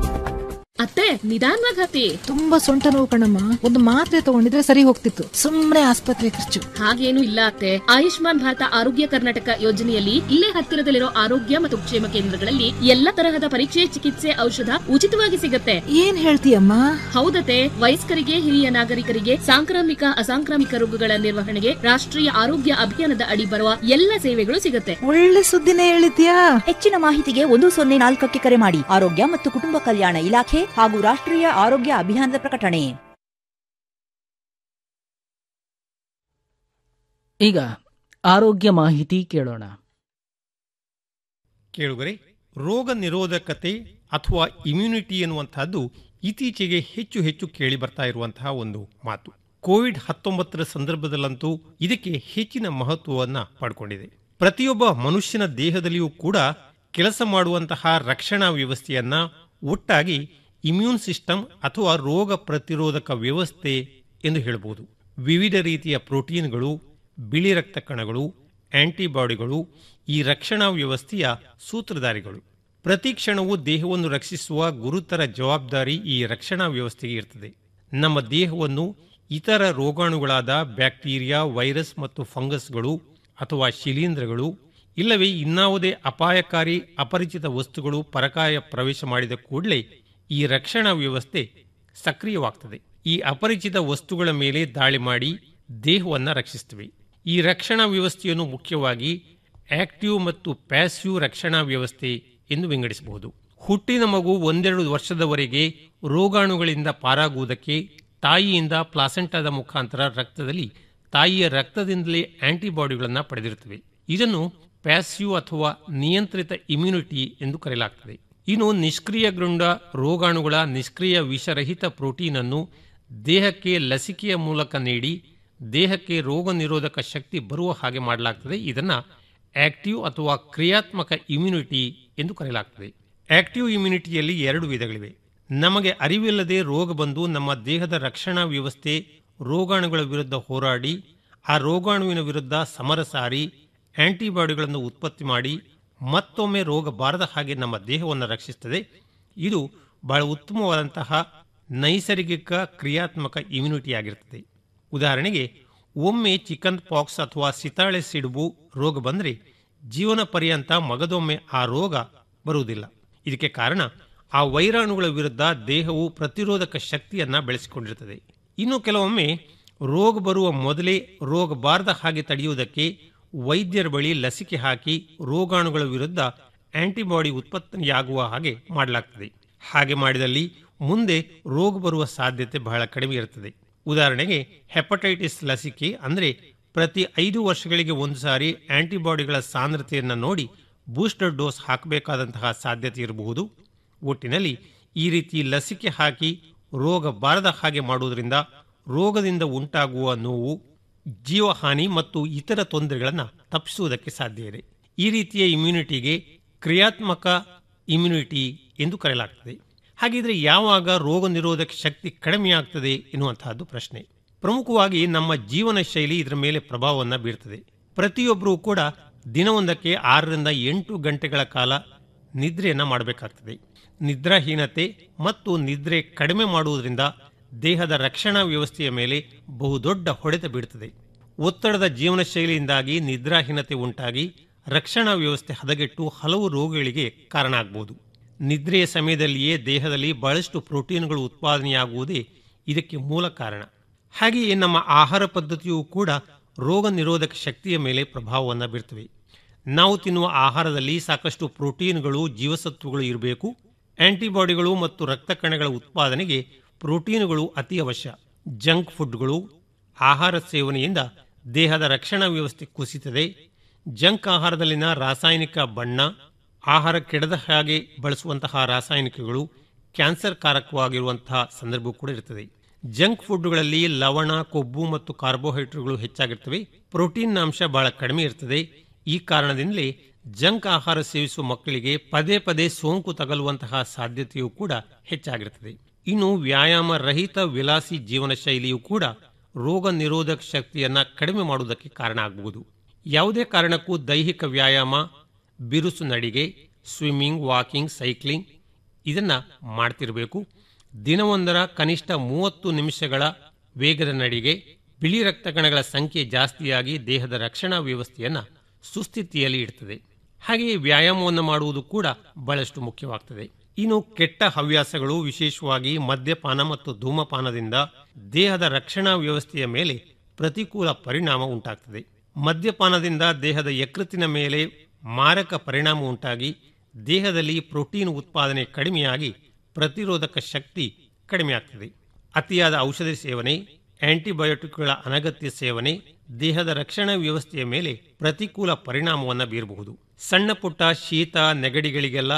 ಅತ್ತೆ ನಿಧಾನವಾಗಿ ಹತ್ತಿ ತುಂಬಾ ಸೊಂಟ ನೋವು ಕಣಮ್ಮ ಒಂದು ಮಾತ್ರೆ ತಗೊಂಡಿದ್ರೆ ಸರಿ ಹೋಗ್ತಿತ್ತು ಸುಮ್ನೆ ಆಸ್ಪತ್ರೆ ಖರ್ಚು ಹಾಗೇನು ಇಲ್ಲ ಅತ್ತೆ ಆಯುಷ್ಮಾನ್ ಭಾರತ ಆರೋಗ್ಯ ಕರ್ನಾಟಕ ಯೋಜನೆಯಲ್ಲಿ ಇಲ್ಲೇ ಹತ್ತಿರದಲ್ಲಿರೋ ಆರೋಗ್ಯ ಮತ್ತು ಕ್ಷೇಮ ಕೇಂದ್ರಗಳಲ್ಲಿ ಎಲ್ಲ ತರಹದ ಪರೀಕ್ಷೆ ಚಿಕಿತ್ಸೆ ಔಷಧ ಉಚಿತವಾಗಿ ಸಿಗತ್ತೆ ಏನ್ ಹೇಳ್ತೀಯಮ್ಮ ಹೌದತೆ ವಯಸ್ಕರಿಗೆ ಹಿರಿಯ ನಾಗರಿಕರಿಗೆ ಸಾಂಕ್ರಾಮಿಕ ಅಸಾಂಕ್ರಾಮಿಕ ರೋಗಗಳ ನಿರ್ವಹಣೆಗೆ ರಾಷ್ಟ್ರೀಯ ಆರೋಗ್ಯ ಅಭಿಯಾನದ ಅಡಿ ಬರುವ ಎಲ್ಲ ಸೇವೆಗಳು ಸಿಗತ್ತೆ ಒಳ್ಳೆ ಸುದ್ದಿನೇ ಹೇಳಿದ್ಯಾ ಹೆಚ್ಚಿನ ಮಾಹಿತಿಗೆ ಒಂದು ಸೊನ್ನೆ ನಾಲ್ಕಕ್ಕೆ ಕರೆ ಮಾಡಿ ಆರೋಗ್ಯ ಮತ್ತು ಕುಟುಂಬ ಕಲ್ಯಾಣ ಇಲಾಖೆ ಹಾಗೂ ರಾಷ್ಟ್ರೀಯ ಆರೋಗ್ಯ ಅಭಿಯಾನದ ಪ್ರಕಟಣೆ ಈಗ ಆರೋಗ್ಯ ಮಾಹಿತಿ ಕೇಳೋಣ ಕೇಳುಗರೆ ರೋಗ ನಿರೋಧಕತೆ ಅಥವಾ ಇಮ್ಯುನಿಟಿ ಎನ್ನುವಂತಹದ್ದು ಇತ್ತೀಚೆಗೆ ಹೆಚ್ಚು ಹೆಚ್ಚು ಕೇಳಿ ಬರ್ತಾ ಇರುವಂತಹ ಒಂದು ಮಾತು ಕೋವಿಡ್ ಹತ್ತೊಂಬತ್ತರ ಸಂದರ್ಭದಲ್ಲಂತೂ ಇದಕ್ಕೆ ಹೆಚ್ಚಿನ ಮಹತ್ವವನ್ನ ಪಡ್ಕೊಂಡಿದೆ ಪ್ರತಿಯೊಬ್ಬ ಮನುಷ್ಯನ ದೇಹದಲ್ಲಿಯೂ ಕೂಡ ಕೆಲಸ ಮಾಡುವಂತಹ ರಕ್ಷಣಾ ವ್ಯವಸ್ಥೆಯನ್ನ ಒಟ್ಟಾಗಿ ಇಮ್ಯೂನ್ ಸಿಸ್ಟಮ್ ಅಥವಾ ರೋಗ ಪ್ರತಿರೋಧಕ ವ್ಯವಸ್ಥೆ ಎಂದು ಹೇಳಬಹುದು ವಿವಿಧ ರೀತಿಯ ಪ್ರೋಟೀನ್ಗಳು ಬಿಳಿ ರಕ್ತ ಕಣಗಳು ಆಂಟಿಬಾಡಿಗಳು ಈ ರಕ್ಷಣಾ ವ್ಯವಸ್ಥೆಯ ಸೂತ್ರಧಾರಿಗಳು ಪ್ರತಿ ಕ್ಷಣವೂ ದೇಹವನ್ನು ರಕ್ಷಿಸುವ ಗುರುತರ ಜವಾಬ್ದಾರಿ ಈ ರಕ್ಷಣಾ ವ್ಯವಸ್ಥೆಗೆ ಇರ್ತದೆ ನಮ್ಮ ದೇಹವನ್ನು ಇತರ ರೋಗಾಣುಗಳಾದ ಬ್ಯಾಕ್ಟೀರಿಯಾ ವೈರಸ್ ಮತ್ತು ಫಂಗಸ್ಗಳು ಅಥವಾ ಶಿಲೀಂಧ್ರಗಳು ಇಲ್ಲವೇ ಇನ್ನಾವುದೇ ಅಪಾಯಕಾರಿ ಅಪರಿಚಿತ ವಸ್ತುಗಳು ಪರಕಾಯ ಪ್ರವೇಶ ಮಾಡಿದ ಕೂಡಲೇ ಈ ರಕ್ಷಣಾ ವ್ಯವಸ್ಥೆ ಸಕ್ರಿಯವಾಗ್ತದೆ ಈ ಅಪರಿಚಿತ ವಸ್ತುಗಳ ಮೇಲೆ ದಾಳಿ ಮಾಡಿ ದೇಹವನ್ನು ರಕ್ಷಿಸುತ್ತವೆ ಈ ರಕ್ಷಣಾ ವ್ಯವಸ್ಥೆಯನ್ನು ಮುಖ್ಯವಾಗಿ ಆಕ್ಟಿವ್ ಮತ್ತು ಪ್ಯಾಸಿವ್ ರಕ್ಷಣಾ ವ್ಯವಸ್ಥೆ ಎಂದು ವಿಂಗಡಿಸಬಹುದು ಹುಟ್ಟಿನ ಮಗು ಒಂದೆರಡು ವರ್ಷದವರೆಗೆ ರೋಗಾಣುಗಳಿಂದ ಪಾರಾಗುವುದಕ್ಕೆ ತಾಯಿಯಿಂದ ಪ್ಲಾಸೆಂಟಾದ ಮುಖಾಂತರ ರಕ್ತದಲ್ಲಿ ತಾಯಿಯ ರಕ್ತದಿಂದಲೇ ಆಂಟಿಬಾಡಿಗಳನ್ನು ಪಡೆದಿರುತ್ತವೆ ಇದನ್ನು ಪ್ಯಾಸಿವ್ ಅಥವಾ ನಿಯಂತ್ರಿತ ಇಮ್ಯುನಿಟಿ ಎಂದು ಕರೆಯಲಾಗ್ತದೆ ಇನ್ನು ನಿಷ್ಕ್ರಿಯಗೊಂಡ ರೋಗಾಣುಗಳ ನಿಷ್ಕ್ರಿಯ ವಿಷರಹಿತ ಪ್ರೋಟೀನ್ ಅನ್ನು ದೇಹಕ್ಕೆ ಲಸಿಕೆಯ ಮೂಲಕ ನೀಡಿ ದೇಹಕ್ಕೆ ರೋಗ ನಿರೋಧಕ ಶಕ್ತಿ ಬರುವ ಹಾಗೆ ಮಾಡಲಾಗ್ತದೆ ಇದನ್ನ ಆಕ್ಟಿವ್ ಅಥವಾ ಕ್ರಿಯಾತ್ಮಕ ಇಮ್ಯುನಿಟಿ ಎಂದು ಕರೆಯಲಾಗ್ತದೆ ಆಕ್ಟಿವ್ ಇಮ್ಯುನಿಟಿಯಲ್ಲಿ ಎರಡು ವಿಧಗಳಿವೆ ನಮಗೆ ಅರಿವಿಲ್ಲದೆ ರೋಗ ಬಂದು ನಮ್ಮ ದೇಹದ ರಕ್ಷಣಾ ವ್ಯವಸ್ಥೆ ರೋಗಾಣುಗಳ ವಿರುದ್ಧ ಹೋರಾಡಿ ಆ ರೋಗಾಣುವಿನ ವಿರುದ್ಧ ಸಮರ ಸಾರಿ ಆಂಟಿಬಾಡಿಗಳನ್ನು ಉತ್ಪತ್ತಿ ಮಾಡಿ ಮತ್ತೊಮ್ಮೆ ರೋಗ ಬಾರದ ಹಾಗೆ ನಮ್ಮ ದೇಹವನ್ನು ರಕ್ಷಿಸುತ್ತದೆ ಇದು ಬಹಳ ಉತ್ತಮವಾದಂತಹ ನೈಸರ್ಗಿಕ ಕ್ರಿಯಾತ್ಮಕ ಇಮ್ಯುನಿಟಿ ಆಗಿರ್ತದೆ ಉದಾಹರಣೆಗೆ ಒಮ್ಮೆ ಚಿಕನ್ ಪಾಕ್ಸ್ ಅಥವಾ ಸಿತಾಳೆ ಸಿಡುಬು ರೋಗ ಬಂದರೆ ಜೀವನ ಪರ್ಯಂತ ಮಗದೊಮ್ಮೆ ಆ ರೋಗ ಬರುವುದಿಲ್ಲ ಇದಕ್ಕೆ ಕಾರಣ ಆ ವೈರಾಣುಗಳ ವಿರುದ್ಧ ದೇಹವು ಪ್ರತಿರೋಧಕ ಶಕ್ತಿಯನ್ನ ಬೆಳೆಸಿಕೊಂಡಿರುತ್ತದೆ ಇನ್ನು ಕೆಲವೊಮ್ಮೆ ರೋಗ ಬರುವ ಮೊದಲೇ ರೋಗ ಬಾರದ ಹಾಗೆ ತಡೆಯುವುದಕ್ಕೆ ವೈದ್ಯರ ಬಳಿ ಲಸಿಕೆ ಹಾಕಿ ರೋಗಾಣುಗಳ ವಿರುದ್ಧ ಆಂಟಿಬಾಡಿ ಉತ್ಪತ್ತಿಯಾಗುವ ಹಾಗೆ ಮಾಡಲಾಗ್ತದೆ ಹಾಗೆ ಮಾಡಿದಲ್ಲಿ ಮುಂದೆ ರೋಗ ಬರುವ ಸಾಧ್ಯತೆ ಬಹಳ ಕಡಿಮೆ ಇರುತ್ತದೆ ಉದಾಹರಣೆಗೆ ಹೆಪಟೈಟಿಸ್ ಲಸಿಕೆ ಅಂದರೆ ಪ್ರತಿ ಐದು ವರ್ಷಗಳಿಗೆ ಒಂದು ಸಾರಿ ಆಂಟಿಬಾಡಿಗಳ ಸಾಂದ್ರತೆಯನ್ನು ನೋಡಿ ಬೂಸ್ಟರ್ ಡೋಸ್ ಹಾಕಬೇಕಾದಂತಹ ಸಾಧ್ಯತೆ ಇರಬಹುದು ಒಟ್ಟಿನಲ್ಲಿ ಈ ರೀತಿ ಲಸಿಕೆ ಹಾಕಿ ರೋಗ ಬಾರದ ಹಾಗೆ ಮಾಡುವುದರಿಂದ ರೋಗದಿಂದ ಉಂಟಾಗುವ ನೋವು ಜೀವಹಾನಿ ಮತ್ತು ಇತರ ತೊಂದರೆಗಳನ್ನು ತಪ್ಪಿಸುವುದಕ್ಕೆ ಸಾಧ್ಯ ಇದೆ ಈ ರೀತಿಯ ಇಮ್ಯುನಿಟಿಗೆ ಕ್ರಿಯಾತ್ಮಕ ಇಮ್ಯುನಿಟಿ ಎಂದು ಕರೆಯಲಾಗ್ತದೆ ಹಾಗಿದ್ರೆ ಯಾವಾಗ ರೋಗ ನಿರೋಧಕ ಶಕ್ತಿ ಕಡಿಮೆಯಾಗ್ತದೆ ಎನ್ನುವಂತಹದ್ದು ಪ್ರಶ್ನೆ ಪ್ರಮುಖವಾಗಿ ನಮ್ಮ ಜೀವನ ಶೈಲಿ ಇದರ ಮೇಲೆ ಪ್ರಭಾವವನ್ನು ಬೀರ್ತದೆ ಪ್ರತಿಯೊಬ್ಬರೂ ಕೂಡ ದಿನವೊಂದಕ್ಕೆ ಆರರಿಂದ ಎಂಟು ಗಂಟೆಗಳ ಕಾಲ ನಿದ್ರೆಯನ್ನು ಮಾಡಬೇಕಾಗ್ತದೆ ನಿದ್ರಾಹೀನತೆ ಮತ್ತು ನಿದ್ರೆ ಕಡಿಮೆ ಮಾಡುವುದರಿಂದ ದೇಹದ ರಕ್ಷಣಾ ವ್ಯವಸ್ಥೆಯ ಮೇಲೆ ಬಹುದೊಡ್ಡ ಹೊಡೆತ ಬೀಳುತ್ತದೆ ಒತ್ತಡದ ಜೀವನ ಶೈಲಿಯಿಂದಾಗಿ ನಿದ್ರಾಹೀನತೆ ಉಂಟಾಗಿ ರಕ್ಷಣಾ ವ್ಯವಸ್ಥೆ ಹದಗೆಟ್ಟು ಹಲವು ರೋಗಗಳಿಗೆ ಕಾರಣ ಆಗಬಹುದು ನಿದ್ರೆಯ ಸಮಯದಲ್ಲಿಯೇ ದೇಹದಲ್ಲಿ ಬಹಳಷ್ಟು ಪ್ರೋಟೀನ್ಗಳು ಉತ್ಪಾದನೆಯಾಗುವುದೇ ಇದಕ್ಕೆ ಮೂಲ ಕಾರಣ ಹಾಗೆಯೇ ನಮ್ಮ ಆಹಾರ ಪದ್ಧತಿಯೂ ಕೂಡ ರೋಗ ನಿರೋಧಕ ಶಕ್ತಿಯ ಮೇಲೆ ಪ್ರಭಾವವನ್ನು ಬೀರ್ತವೆ ನಾವು ತಿನ್ನುವ ಆಹಾರದಲ್ಲಿ ಸಾಕಷ್ಟು ಪ್ರೋಟೀನ್ಗಳು ಜೀವಸತ್ವಗಳು ಇರಬೇಕು ಆಂಟಿಬಾಡಿಗಳು ಮತ್ತು ರಕ್ತ ಕಣಗಳ ಉತ್ಪಾದನೆಗೆ ಪ್ರೋಟೀನ್ಗಳು ಅತಿ ಅವಶ್ಯ ಜಂಕ್ ಫುಡ್ಗಳು ಆಹಾರ ಸೇವನೆಯಿಂದ ದೇಹದ ರಕ್ಷಣಾ ವ್ಯವಸ್ಥೆ ಕುಸಿತದೆ ಜಂಕ್ ಆಹಾರದಲ್ಲಿನ ರಾಸಾಯನಿಕ ಬಣ್ಣ ಆಹಾರ ಕೆಡದ ಹಾಗೆ ಬಳಸುವಂತಹ ರಾಸಾಯನಿಕಗಳು ಕ್ಯಾನ್ಸರ್ ಕಾರಕವಾಗಿರುವಂತಹ ಸಂದರ್ಭ ಕೂಡ ಇರುತ್ತದೆ ಜಂಕ್ ಫುಡ್ಗಳಲ್ಲಿ ಲವಣ ಕೊಬ್ಬು ಮತ್ತು ಕಾರ್ಬೋಹೈಡ್ರೇಟ್ಗಳು ಹೆಚ್ಚಾಗಿರ್ತವೆ ಪ್ರೋಟೀನ್ ಅಂಶ ಬಹಳ ಕಡಿಮೆ ಇರ್ತದೆ ಈ ಕಾರಣದಿಂದಲೇ ಜಂಕ್ ಆಹಾರ ಸೇವಿಸುವ ಮಕ್ಕಳಿಗೆ ಪದೇ ಪದೇ ಸೋಂಕು ತಗಲುವಂತಹ ಸಾಧ್ಯತೆಯೂ ಕೂಡ ಹೆಚ್ಚಾಗಿರುತ್ತದೆ ಇನ್ನು ವ್ಯಾಯಾಮ ರಹಿತ ವಿಲಾಸಿ ಜೀವನ ಶೈಲಿಯೂ ಕೂಡ ರೋಗ ನಿರೋಧಕ ಶಕ್ತಿಯನ್ನ ಕಡಿಮೆ ಮಾಡುವುದಕ್ಕೆ ಕಾರಣ ಆಗಬಹುದು ಯಾವುದೇ ಕಾರಣಕ್ಕೂ ದೈಹಿಕ ವ್ಯಾಯಾಮ ಬಿರುಸು ನಡಿಗೆ ಸ್ವಿಮ್ಮಿಂಗ್ ವಾಕಿಂಗ್ ಸೈಕ್ಲಿಂಗ್ ಇದನ್ನ ಮಾಡ್ತಿರಬೇಕು ದಿನವೊಂದರ ಕನಿಷ್ಠ ಮೂವತ್ತು ನಿಮಿಷಗಳ ವೇಗದ ನಡಿಗೆ ಬಿಳಿ ರಕ್ತ ಕಣಗಳ ಸಂಖ್ಯೆ ಜಾಸ್ತಿಯಾಗಿ ದೇಹದ ರಕ್ಷಣಾ ವ್ಯವಸ್ಥೆಯನ್ನ ಸುಸ್ಥಿತಿಯಲ್ಲಿ ಇಡ್ತದೆ ಹಾಗೆಯೇ ವ್ಯಾಯಾಮವನ್ನು ಮಾಡುವುದು ಕೂಡ ಬಹಳಷ್ಟು ಮುಖ್ಯವಾಗ್ತದೆ ಇನ್ನು ಕೆಟ್ಟ ಹವ್ಯಾಸಗಳು ವಿಶೇಷವಾಗಿ ಮದ್ಯಪಾನ ಮತ್ತು ಧೂಮಪಾನದಿಂದ ದೇಹದ ರಕ್ಷಣಾ ವ್ಯವಸ್ಥೆಯ ಮೇಲೆ ಪ್ರತಿಕೂಲ ಪರಿಣಾಮ ಉಂಟಾಗ್ತದೆ ಮದ್ಯಪಾನದಿಂದ ದೇಹದ ಯಕೃತ್ತಿನ ಮೇಲೆ ಮಾರಕ ಪರಿಣಾಮ ಉಂಟಾಗಿ ದೇಹದಲ್ಲಿ ಪ್ರೋಟೀನ್ ಉತ್ಪಾದನೆ ಕಡಿಮೆಯಾಗಿ ಪ್ರತಿರೋಧಕ ಶಕ್ತಿ ಕಡಿಮೆಯಾಗ್ತದೆ ಅತಿಯಾದ ಔಷಧಿ ಸೇವನೆ ಆಂಟಿಬಯೋಟಿಕ್ಗಳ ಅನಗತ್ಯ ಸೇವನೆ ದೇಹದ ರಕ್ಷಣಾ ವ್ಯವಸ್ಥೆಯ ಮೇಲೆ ಪ್ರತಿಕೂಲ ಪರಿಣಾಮವನ್ನು ಬೀರಬಹುದು ಸಣ್ಣ ಪುಟ್ಟ ಶೀತ ನೆಗಡಿಗಳಿಗೆಲ್ಲ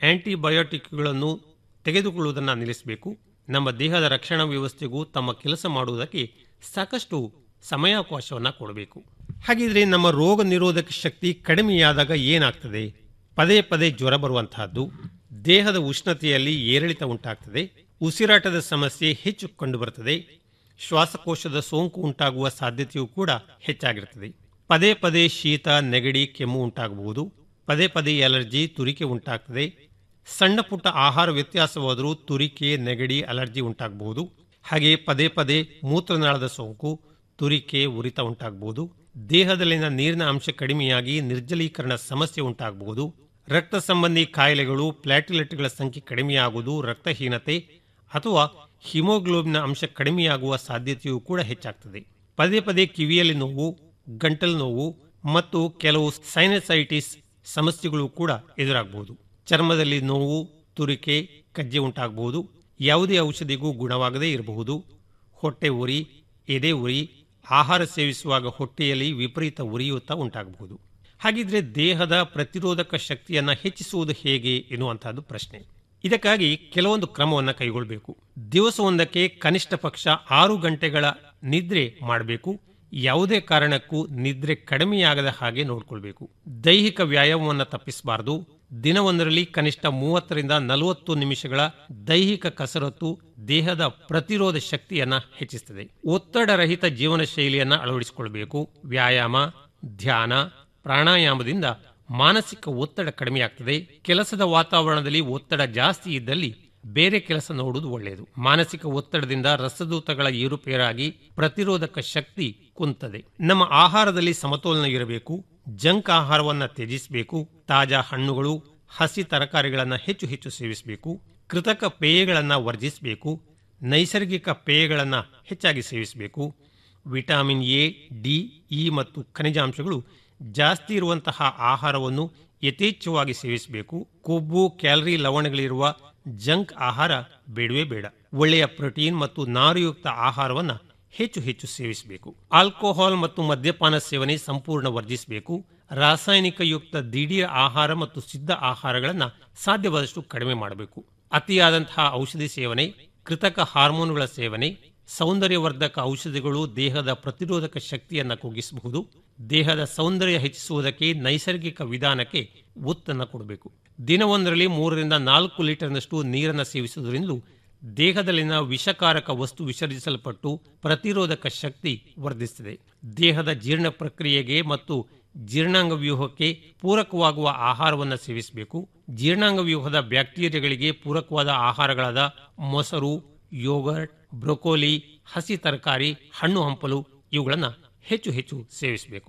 ಆಂಟಿಬಯೋಟಿಕ್ಗಳನ್ನು ತೆಗೆದುಕೊಳ್ಳುವುದನ್ನು ನಿಲ್ಲಿಸಬೇಕು ನಮ್ಮ ದೇಹದ ರಕ್ಷಣಾ ವ್ಯವಸ್ಥೆಗೂ ತಮ್ಮ ಕೆಲಸ ಮಾಡುವುದಕ್ಕೆ ಸಾಕಷ್ಟು ಸಮಯಾವಕಾಶವನ್ನು ಕೊಡಬೇಕು ಹಾಗಿದ್ರೆ ನಮ್ಮ ರೋಗ ನಿರೋಧಕ ಶಕ್ತಿ ಕಡಿಮೆಯಾದಾಗ ಏನಾಗ್ತದೆ ಪದೇ ಪದೇ ಜ್ವರ ಬರುವಂತಹದ್ದು ದೇಹದ ಉಷ್ಣತೆಯಲ್ಲಿ ಏರಿಳಿತ ಉಂಟಾಗ್ತದೆ ಉಸಿರಾಟದ ಸಮಸ್ಯೆ ಹೆಚ್ಚು ಕಂಡುಬರುತ್ತದೆ ಶ್ವಾಸಕೋಶದ ಸೋಂಕು ಉಂಟಾಗುವ ಸಾಧ್ಯತೆಯೂ ಕೂಡ ಹೆಚ್ಚಾಗಿರುತ್ತದೆ ಪದೇ ಪದೇ ಶೀತ ನೆಗಡಿ ಕೆಮ್ಮು ಉಂಟಾಗಬಹುದು ಪದೇ ಪದೇ ಅಲರ್ಜಿ ತುರಿಕೆ ಉಂಟಾಗ್ತದೆ ಸಣ್ಣ ಪುಟ್ಟ ಆಹಾರ ವ್ಯತ್ಯಾಸವಾದರೂ ತುರಿಕೆ ನೆಗಡಿ ಅಲರ್ಜಿ ಉಂಟಾಗಬಹುದು ಹಾಗೆ ಪದೇ ಪದೇ ಮೂತ್ರನಾಳದ ಸೋಂಕು ತುರಿಕೆ ಉರಿತ ಉಂಟಾಗಬಹುದು ದೇಹದಲ್ಲಿನ ನೀರಿನ ಅಂಶ ಕಡಿಮೆಯಾಗಿ ನಿರ್ಜಲೀಕರಣ ಸಮಸ್ಯೆ ಉಂಟಾಗಬಹುದು ರಕ್ತ ಸಂಬಂಧಿ ಕಾಯಿಲೆಗಳು ಪ್ಲಾಟಿಲೆಟ್ಗಳ ಸಂಖ್ಯೆ ಕಡಿಮೆಯಾಗುವುದು ರಕ್ತಹೀನತೆ ಅಥವಾ ಹಿಮೋಗ್ಲೋಬಿನ್ ಅಂಶ ಕಡಿಮೆಯಾಗುವ ಸಾಧ್ಯತೆಯೂ ಕೂಡ ಹೆಚ್ಚಾಗ್ತದೆ ಪದೇ ಪದೇ ಕಿವಿಯಲ್ಲಿ ನೋವು ಗಂಟಲು ನೋವು ಮತ್ತು ಕೆಲವು ಸೈನಸೈಟಿಸ್ ಸಮಸ್ಯೆಗಳು ಕೂಡ ಎದುರಾಗಬಹುದು ಚರ್ಮದಲ್ಲಿ ನೋವು ತುರಿಕೆ ಕಜ್ಜೆ ಉಂಟಾಗಬಹುದು ಯಾವುದೇ ಔಷಧಿಗೂ ಗುಣವಾಗದೇ ಇರಬಹುದು ಹೊಟ್ಟೆ ಉರಿ ಎದೆ ಉರಿ ಆಹಾರ ಸೇವಿಸುವಾಗ ಹೊಟ್ಟೆಯಲ್ಲಿ ವಿಪರೀತ ಉರಿಯೂತ ಉಂಟಾಗಬಹುದು ಹಾಗಿದ್ರೆ ದೇಹದ ಪ್ರತಿರೋಧಕ ಶಕ್ತಿಯನ್ನ ಹೆಚ್ಚಿಸುವುದು ಹೇಗೆ ಎನ್ನುವಂತಹದ್ದು ಪ್ರಶ್ನೆ ಇದಕ್ಕಾಗಿ ಕೆಲವೊಂದು ಕ್ರಮವನ್ನು ಕೈಗೊಳ್ಳಬೇಕು ದಿವಸವೊಂದಕ್ಕೆ ಕನಿಷ್ಠ ಪಕ್ಷ ಆರು ಗಂಟೆಗಳ ನಿದ್ರೆ ಮಾಡಬೇಕು ಯಾವುದೇ ಕಾರಣಕ್ಕೂ ನಿದ್ರೆ ಕಡಿಮೆಯಾಗದ ಹಾಗೆ ನೋಡಿಕೊಳ್ಬೇಕು ದೈಹಿಕ ವ್ಯಾಯಾಮವನ್ನು ತಪ್ಪಿಸಬಾರದು ದಿನವೊಂದರಲ್ಲಿ ಕನಿಷ್ಠ ಮೂವತ್ತರಿಂದ ನಲವತ್ತು ನಿಮಿಷಗಳ ದೈಹಿಕ ಕಸರತ್ತು ದೇಹದ ಪ್ರತಿರೋಧ ಶಕ್ತಿಯನ್ನ ಹೆಚ್ಚಿಸುತ್ತದೆ ಒತ್ತಡರಹಿತ ಜೀವನ ಶೈಲಿಯನ್ನ ಅಳವಡಿಸಿಕೊಳ್ಬೇಕು ವ್ಯಾಯಾಮ ಧ್ಯಾನ ಪ್ರಾಣಾಯಾಮದಿಂದ ಮಾನಸಿಕ ಒತ್ತಡ ಕಡಿಮೆಯಾಗ್ತದೆ ಕೆಲಸದ ವಾತಾವರಣದಲ್ಲಿ ಒತ್ತಡ ಜಾಸ್ತಿ ಇದ್ದಲ್ಲಿ ಬೇರೆ ಕೆಲಸ ನೋಡುವುದು ಒಳ್ಳೆಯದು ಮಾನಸಿಕ ಒತ್ತಡದಿಂದ ರಸದೂತಗಳ ಏರುಪೇರಾಗಿ ಪ್ರತಿರೋಧಕ ಶಕ್ತಿ ಕುಂತದೆ ನಮ್ಮ ಆಹಾರದಲ್ಲಿ ಸಮತೋಲನ ಇರಬೇಕು ಜಂಕ್ ಆಹಾರವನ್ನು ತ್ಯಜಿಸಬೇಕು ತಾಜಾ ಹಣ್ಣುಗಳು ಹಸಿ ತರಕಾರಿಗಳನ್ನು ಹೆಚ್ಚು ಹೆಚ್ಚು ಸೇವಿಸಬೇಕು ಕೃತಕ ಪೇಯಗಳನ್ನು ವರ್ಜಿಸಬೇಕು ನೈಸರ್ಗಿಕ ಪೇಯಗಳನ್ನು ಹೆಚ್ಚಾಗಿ ಸೇವಿಸಬೇಕು ವಿಟಮಿನ್ ಎ ಡಿ ಇ ಮತ್ತು ಖನಿಜಾಂಶಗಳು ಜಾಸ್ತಿ ಇರುವಂತಹ ಆಹಾರವನ್ನು ಯಥೇಚ್ಛವಾಗಿ ಸೇವಿಸಬೇಕು ಕೊಬ್ಬು ಕ್ಯಾಲರಿ ಲವಣಗಳಿರುವ ಜಂಕ್ ಆಹಾರ ಬೇಡವೇ ಬೇಡ ಒಳ್ಳೆಯ ಪ್ರೋಟೀನ್ ಮತ್ತು ನಾರುಯುಕ್ತ ಆಹಾರವನ್ನು ಹೆಚ್ಚು ಹೆಚ್ಚು ಸೇವಿಸಬೇಕು ಆಲ್ಕೋಹಾಲ್ ಮತ್ತು ಮದ್ಯಪಾನ ಸೇವನೆ ಸಂಪೂರ್ಣ ವರ್ಜಿಸಬೇಕು ರಾಸಾಯನಿಕ ಯುಕ್ತ ದಿಢೀರ್ ಆಹಾರ ಮತ್ತು ಸಿದ್ಧ ಆಹಾರಗಳನ್ನು ಸಾಧ್ಯವಾದಷ್ಟು ಕಡಿಮೆ ಮಾಡಬೇಕು ಅತಿಯಾದಂತಹ ಔಷಧಿ ಸೇವನೆ ಕೃತಕ ಹಾರ್ಮೋನುಗಳ ಸೇವನೆ ಸೌಂದರ್ಯವರ್ಧಕ ಔಷಧಿಗಳು ದೇಹದ ಪ್ರತಿರೋಧಕ ಶಕ್ತಿಯನ್ನು ಕುಗ್ಗಿಸಬಹುದು ದೇಹದ ಸೌಂದರ್ಯ ಹೆಚ್ಚಿಸುವುದಕ್ಕೆ ನೈಸರ್ಗಿಕ ವಿಧಾನಕ್ಕೆ ಒತ್ತನ್ನು ಕೊಡಬೇಕು ದಿನವೊಂದರಲ್ಲಿ ಮೂರರಿಂದ ನಾಲ್ಕು ಲೀಟರ್ನಷ್ಟು ನೀರನ್ನು ಸೇವಿಸುವುದರಿಂದ ದೇಹದಲ್ಲಿನ ವಿಷಕಾರಕ ವಸ್ತು ವಿಸರ್ಜಿಸಲ್ಪಟ್ಟು ಪ್ರತಿರೋಧಕ ಶಕ್ತಿ ವರ್ಧಿಸುತ್ತದೆ ದೇಹದ ಜೀರ್ಣ ಪ್ರಕ್ರಿಯೆಗೆ ಮತ್ತು ಜೀರ್ಣಾಂಗ ವ್ಯೂಹಕ್ಕೆ ಪೂರಕವಾಗುವ ಆಹಾರವನ್ನು ಸೇವಿಸಬೇಕು ಜೀರ್ಣಾಂಗ ವ್ಯೂಹದ ಬ್ಯಾಕ್ಟೀರಿಯಾಗಳಿಗೆ ಪೂರಕವಾದ ಆಹಾರಗಳಾದ ಮೊಸರು ಯೋಗರ್ಟ್ ಬ್ರೊಕೋಲಿ ಹಸಿ ತರಕಾರಿ ಹಣ್ಣು ಹಂಪಲು ಇವುಗಳನ್ನು ಹೆಚ್ಚು ಹೆಚ್ಚು ಸೇವಿಸಬೇಕು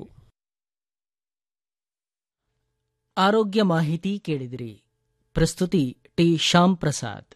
ಆರೋಗ್ಯ ಮಾಹಿತಿ ಕೇಳಿದಿರಿ ಪ್ರಸ್ತುತಿ ಟಿ ಶ್ಯಾಮ್ ಪ್ರಸಾದ್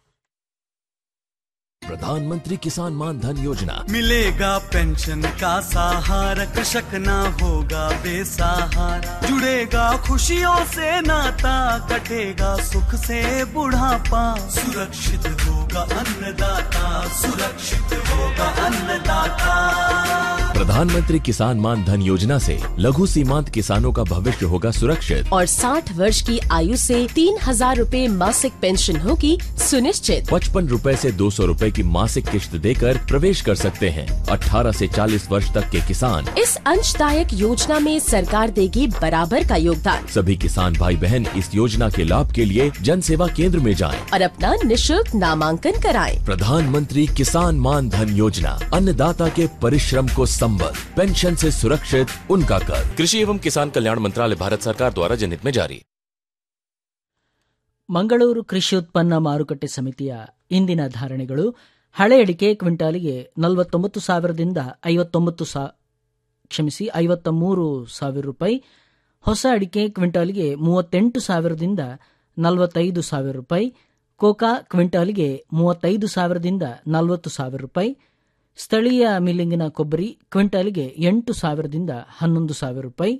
प्रधानमंत्री किसान मान धन योजना मिलेगा पेंशन का सहारा कृषक ना होगा बेसहारा जुड़ेगा खुशियों से नाता कटेगा सुख से बुढ़ापा सुरक्षित होगा अन्नदाता सुरक्षित होगा अन्नदाता प्रधानमंत्री किसान मान धन योजना से लघु सीमांत किसानों का भविष्य होगा सुरक्षित और 60 वर्ष की आयु से तीन हजार रूपए मासिक पेंशन होगी सुनिश्चित पचपन रूपए से दो सौ रूपए की मासिक किश्त देकर प्रवेश कर सकते हैं 18 से 40 वर्ष तक के किसान इस अंशदायक योजना में सरकार देगी बराबर का योगदान सभी किसान भाई बहन इस योजना के लाभ के लिए जन सेवा केंद्र में जाएं। और अपना निशुल्क नामांकन कराएं। प्रधानमंत्री किसान मान धन योजना अन्नदाता के परिश्रम को संबल पेंशन से सुरक्षित उनका कर कृषि एवं किसान कल्याण मंत्रालय भारत सरकार द्वारा जनहित में जारी ಮಂಗಳೂರು ಕೃಷಿ ಉತ್ಪನ್ನ ಮಾರುಕಟ್ಟೆ ಸಮಿತಿಯ ಇಂದಿನ ಧಾರಣೆಗಳು ಹಳೆ ಅಡಿಕೆ ಕ್ವಿಂಟಾಲಿಗೆ ನಲವತ್ತೊಂಬತ್ತು ಸಾವಿರದಿಂದ ಐವತ್ತೊಂಬತ್ತು ಸಾ ಕ್ಷಮಿಸಿ ಐವತ್ತ ಮೂರು ಸಾವಿರ ರೂಪಾಯಿ ಹೊಸ ಅಡಿಕೆ ಕ್ವಿಂಟಾಲಿಗೆ ಮೂವತ್ತೆಂಟು ಸಾವಿರದಿಂದ ನಲವತ್ತೈದು ಸಾವಿರ ರೂಪಾಯಿ ಕೋಕಾ ಕ್ವಿಂಟಾಲಿಗೆ ಮೂವತ್ತೈದು ಸಾವಿರದಿಂದ ನಲವತ್ತು ಸಾವಿರ ರೂಪಾಯಿ ಸ್ಥಳೀಯ ಮಿಲ್ಲಿಂಗಿನ ಕೊಬ್ಬರಿ ಕ್ವಿಂಟಾಲಿಗೆ ಎಂಟು ಸಾವಿರದಿಂದ ಹನ್ನೊಂದು ಸಾವಿರ ರೂಪಾಯಿ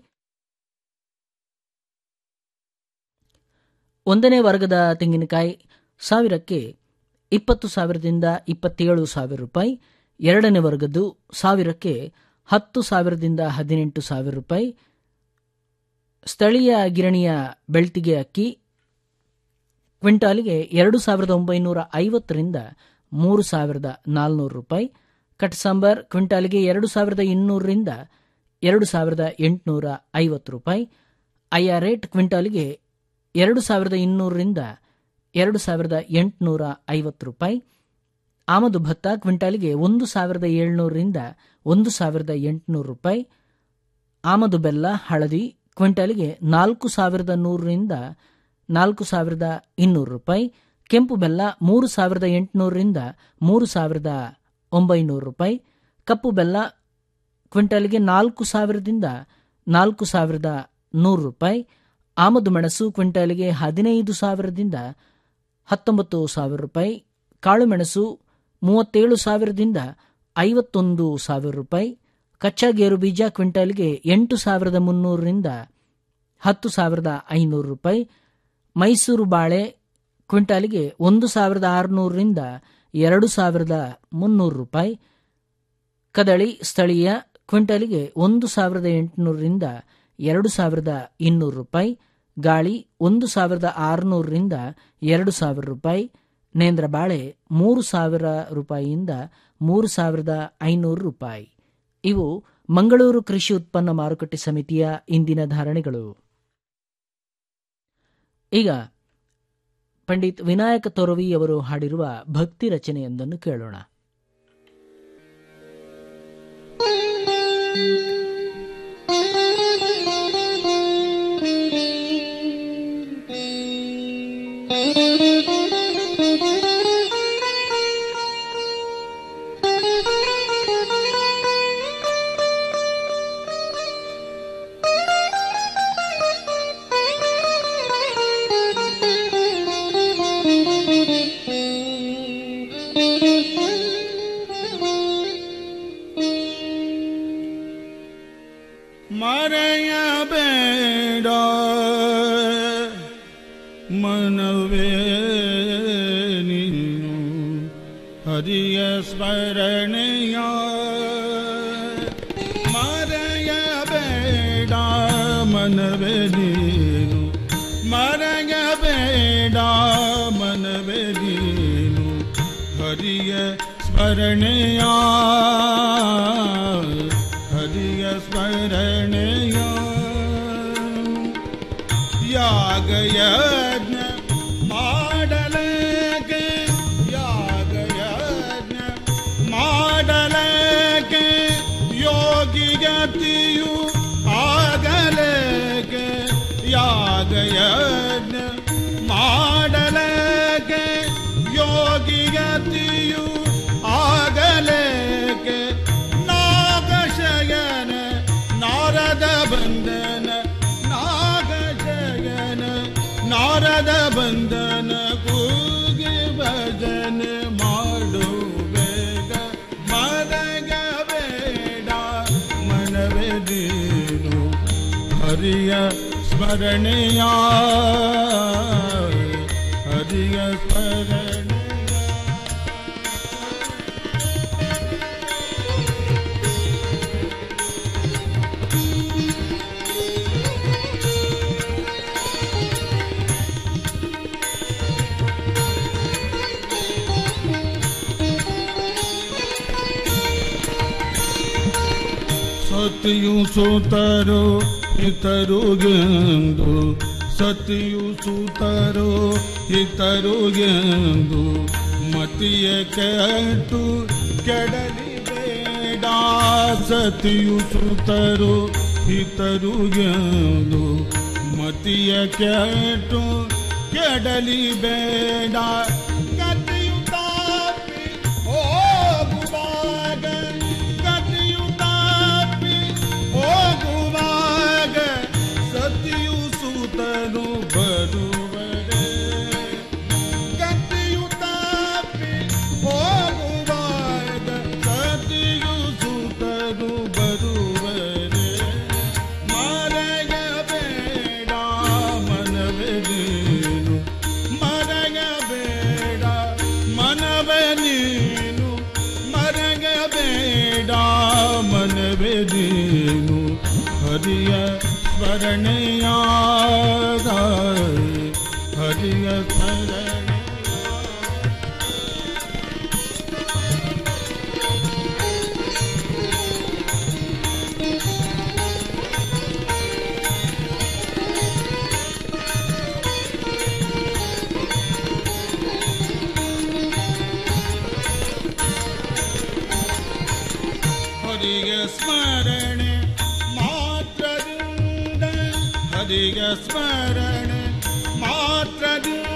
ಒಂದನೇ ವರ್ಗದ ತೆಂಗಿನಕಾಯಿ ಸಾವಿರಕ್ಕೆ ಇಪ್ಪತ್ತು ಸಾವಿರದಿಂದ ಇಪ್ಪತ್ತೇಳು ಸಾವಿರ ರೂಪಾಯಿ ಎರಡನೇ ವರ್ಗದ್ದು ಸಾವಿರಕ್ಕೆ ಹತ್ತು ಸಾವಿರದಿಂದ ಹದಿನೆಂಟು ಸಾವಿರ ರೂಪಾಯಿ ಸ್ಥಳೀಯ ಗಿರಣಿಯ ಬೆಳ್ತಿಗೆ ಅಕ್ಕಿ ಕ್ವಿಂಟಾಲಿಗೆ ಎರಡು ಸಾವಿರದ ಒಂಬೈನೂರ ಐವತ್ತರಿಂದ ಮೂರು ಸಾವಿರದ ನಾಲ್ನೂರು ರೂಪಾಯಿ ಕಟ್ಸಾಂಬರ್ ಕ್ವಿಂಟಾಲಿಗೆ ಎರಡು ಸಾವಿರದ ಇನ್ನೂರರಿಂದ ಎರಡು ಸಾವಿರದ ಎಂಟುನೂರ ಐವತ್ತು ರೂಪಾಯಿ ಐಆರ್ ರೇಟ್ ಕ್ವಿಂಟಾಲಿಗೆ ಎರಡು ಸಾವಿರದ ಇನ್ನೂರರಿಂದ ಎರಡು ಸಾವಿರದ ಎಂಟುನೂರ ಐವತ್ತು ರೂಪಾಯಿ ಆಮದು ಭತ್ತ ಕ್ವಿಂಟಾಲಿಗೆ ಒಂದು ಸಾವಿರದ ಏಳ್ನೂರರಿಂದ ಒಂದು ಸಾವಿರದ ಎಂಟುನೂರು ರೂಪಾಯಿ ಆಮದು ಬೆಲ್ಲ ಹಳದಿ ಕ್ವಿಂಟಾಲಿಗೆ ನಾಲ್ಕು ಸಾವಿರದ ನೂರರಿಂದ ನಾಲ್ಕು ಸಾವಿರದ ಇನ್ನೂರು ರೂಪಾಯಿ ಕೆಂಪು ಬೆಲ್ಲ ಮೂರು ಸಾವಿರದ ಎಂಟುನೂರರಿಂದ ಮೂರು ಸಾವಿರದ ಒಂಬೈನೂರು ರೂಪಾಯಿ ಕಪ್ಪು ಬೆಲ್ಲ ಕ್ವಿಂಟಾಲಿಗೆ ನಾಲ್ಕು ಸಾವಿರದಿಂದ ನಾಲ್ಕು ಸಾವಿರದ ನೂರು ರೂಪಾಯಿ ಆಮದು ಮೆಣಸು ಕ್ವಿಂಟಾಲಿಗೆ ಹದಿನೈದು ಸಾವಿರದಿಂದ ಹತ್ತೊಂಬತ್ತು ಸಾವಿರ ರೂಪಾಯಿ ಕಾಳುಮೆಣಸು ಮೂವತ್ತೇಳು ಸಾವಿರದಿಂದ ಐವತ್ತೊಂದು ಸಾವಿರ ರೂಪಾಯಿ ಕಚ್ಚಾ ಗೇರು ಬೀಜ ಕ್ವಿಂಟಾಲ್ಗೆ ಎಂಟು ಸಾವಿರದ ಮುನ್ನೂರರಿಂದ ಹತ್ತು ಸಾವಿರದ ಐನೂರು ರೂಪಾಯಿ ಮೈಸೂರು ಬಾಳೆ ಕ್ವಿಂಟಾಲಿಗೆ ಒಂದು ಸಾವಿರದ ಆರುನೂರರಿಂದ ಎರಡು ಸಾವಿರದ ಮುನ್ನೂರು ರೂಪಾಯಿ ಕದಳಿ ಸ್ಥಳೀಯ ಕ್ವಿಂಟಾಲಿಗೆ ಒಂದು ಸಾವಿರದ ಎಂಟುನೂರರಿಂದ ಎರಡು ಸಾವಿರದ ಇನ್ನೂರು ರೂಪಾಯಿ ಗಾಳಿ ಒಂದು ಸಾವಿರದ ಆರುನೂರರಿಂದ ಎರಡು ಸಾವಿರ ರೂಪಾಯಿ ನೇಂದ್ರ ಬಾಳೆ ಮೂರು ಸಾವಿರ ರೂಪಾಯಿಯಿಂದ ಮೂರು ಸಾವಿರದ ಐನೂರು ರೂಪಾಯಿ ಇವು ಮಂಗಳೂರು ಕೃಷಿ ಉತ್ಪನ್ನ ಮಾರುಕಟ್ಟೆ ಸಮಿತಿಯ ಇಂದಿನ ಧಾರಣೆಗಳು ಈಗ ಪಂಡಿತ್ ವಿನಾಯಕ ತೊರವಿ ಅವರು ಹಾಡಿರುವ ಭಕ್ತಿ ರಚನೆಯೊಂದನ್ನು ಕೇಳೋಣ ಮರೆಯಬೇಡ ಮನವೇ ನೀನು ಹರಿಯ ಸ್ಮರಣೆಯ ಮರೆಯಬೇಡ ಮನವೇ ನೀನು ಮರೆಯಬೇಡ ಮನವೇ ನೀನು ಹರಿಯ ಸ್ಮರಣೆಯ ಹರಿಯ ಸ್ಮರಣೆಯ ಯಾಗಯಜ್ಞ ಮಾಡಲಕ್ಕೆ ಯಾಗಯಜ್ಞ ಮಾಡಲಕ್ಕೆ ಯೋಗಿಗತಿಯು ಆಗಲಕ್ಕೆ ಯಾಗಯಜ್ಞ ಮಾಡಲಕ್ಕೆ ಯೋಗಿಗತಿಯು ಆಗಲಕ್ಕೆ ನಾಗಶಯನ ನಾರದ ಬಂಧನ ನಾಗಶಯನ ನಾರದ ಬಂಧನ ಕೂಗಿ ಭಜನೆ ಮಾಡು ಬೇಗ ಮನಗ ಬೇಡ ಮನವೇ ನೀನು ಹರಿಯ ಸ್ಮರಣೆಯ ಹರಿಯ ಸ್ಮರಣೆ ಸತಿಯು ಸೂತರು ಇತರುಗೆಂದು ಸತಿಯು ಸೂತರು ಇತರುಗೆಂದು ಮತಿಯ ಕೆಟ್ಟು ಕೆಡಲಿ ಬೇಡ ಸತಿಯು ಸೂತರು ಇತರುಗೆಂದು ಮತಿಯ ಕೆಟ್ಟು ಕೆಡಲಿ ಬೇಡ ಗತಿಯು ತಾಪಿ ಹೋಗುವಾಗ ಗತಿಯು ತಾಪಿ ಹೋಗುವಾಗ ಸತಿಯು ಸೂತನು ಬರುವರೆ ಗತಿಯು ತಾಪಿ ಹೋಗುವಾಗ ಸತಿಯು ಸೂತನು ಬರುವರೆ ಮರೆಯಬೇಡ ಮನವೇ ನೀನು ಮರೆಯಬೇಡ ಮನವೇ ನೀನು ಮರೆಯಬೇಡ ಮನವೇ ನೀನು ಹರಿಯ ಸ್ಮರಣೆಯ ಹರಿಯ ಸ್ಮರಣೆ ಹರಿಯ ಸ್ಮರಣೆ ಮಾತ್ರದಿಂದ ಹರಿಯ ಸ್ಮರಣೆ ಮಾತ್ರದಿಂದ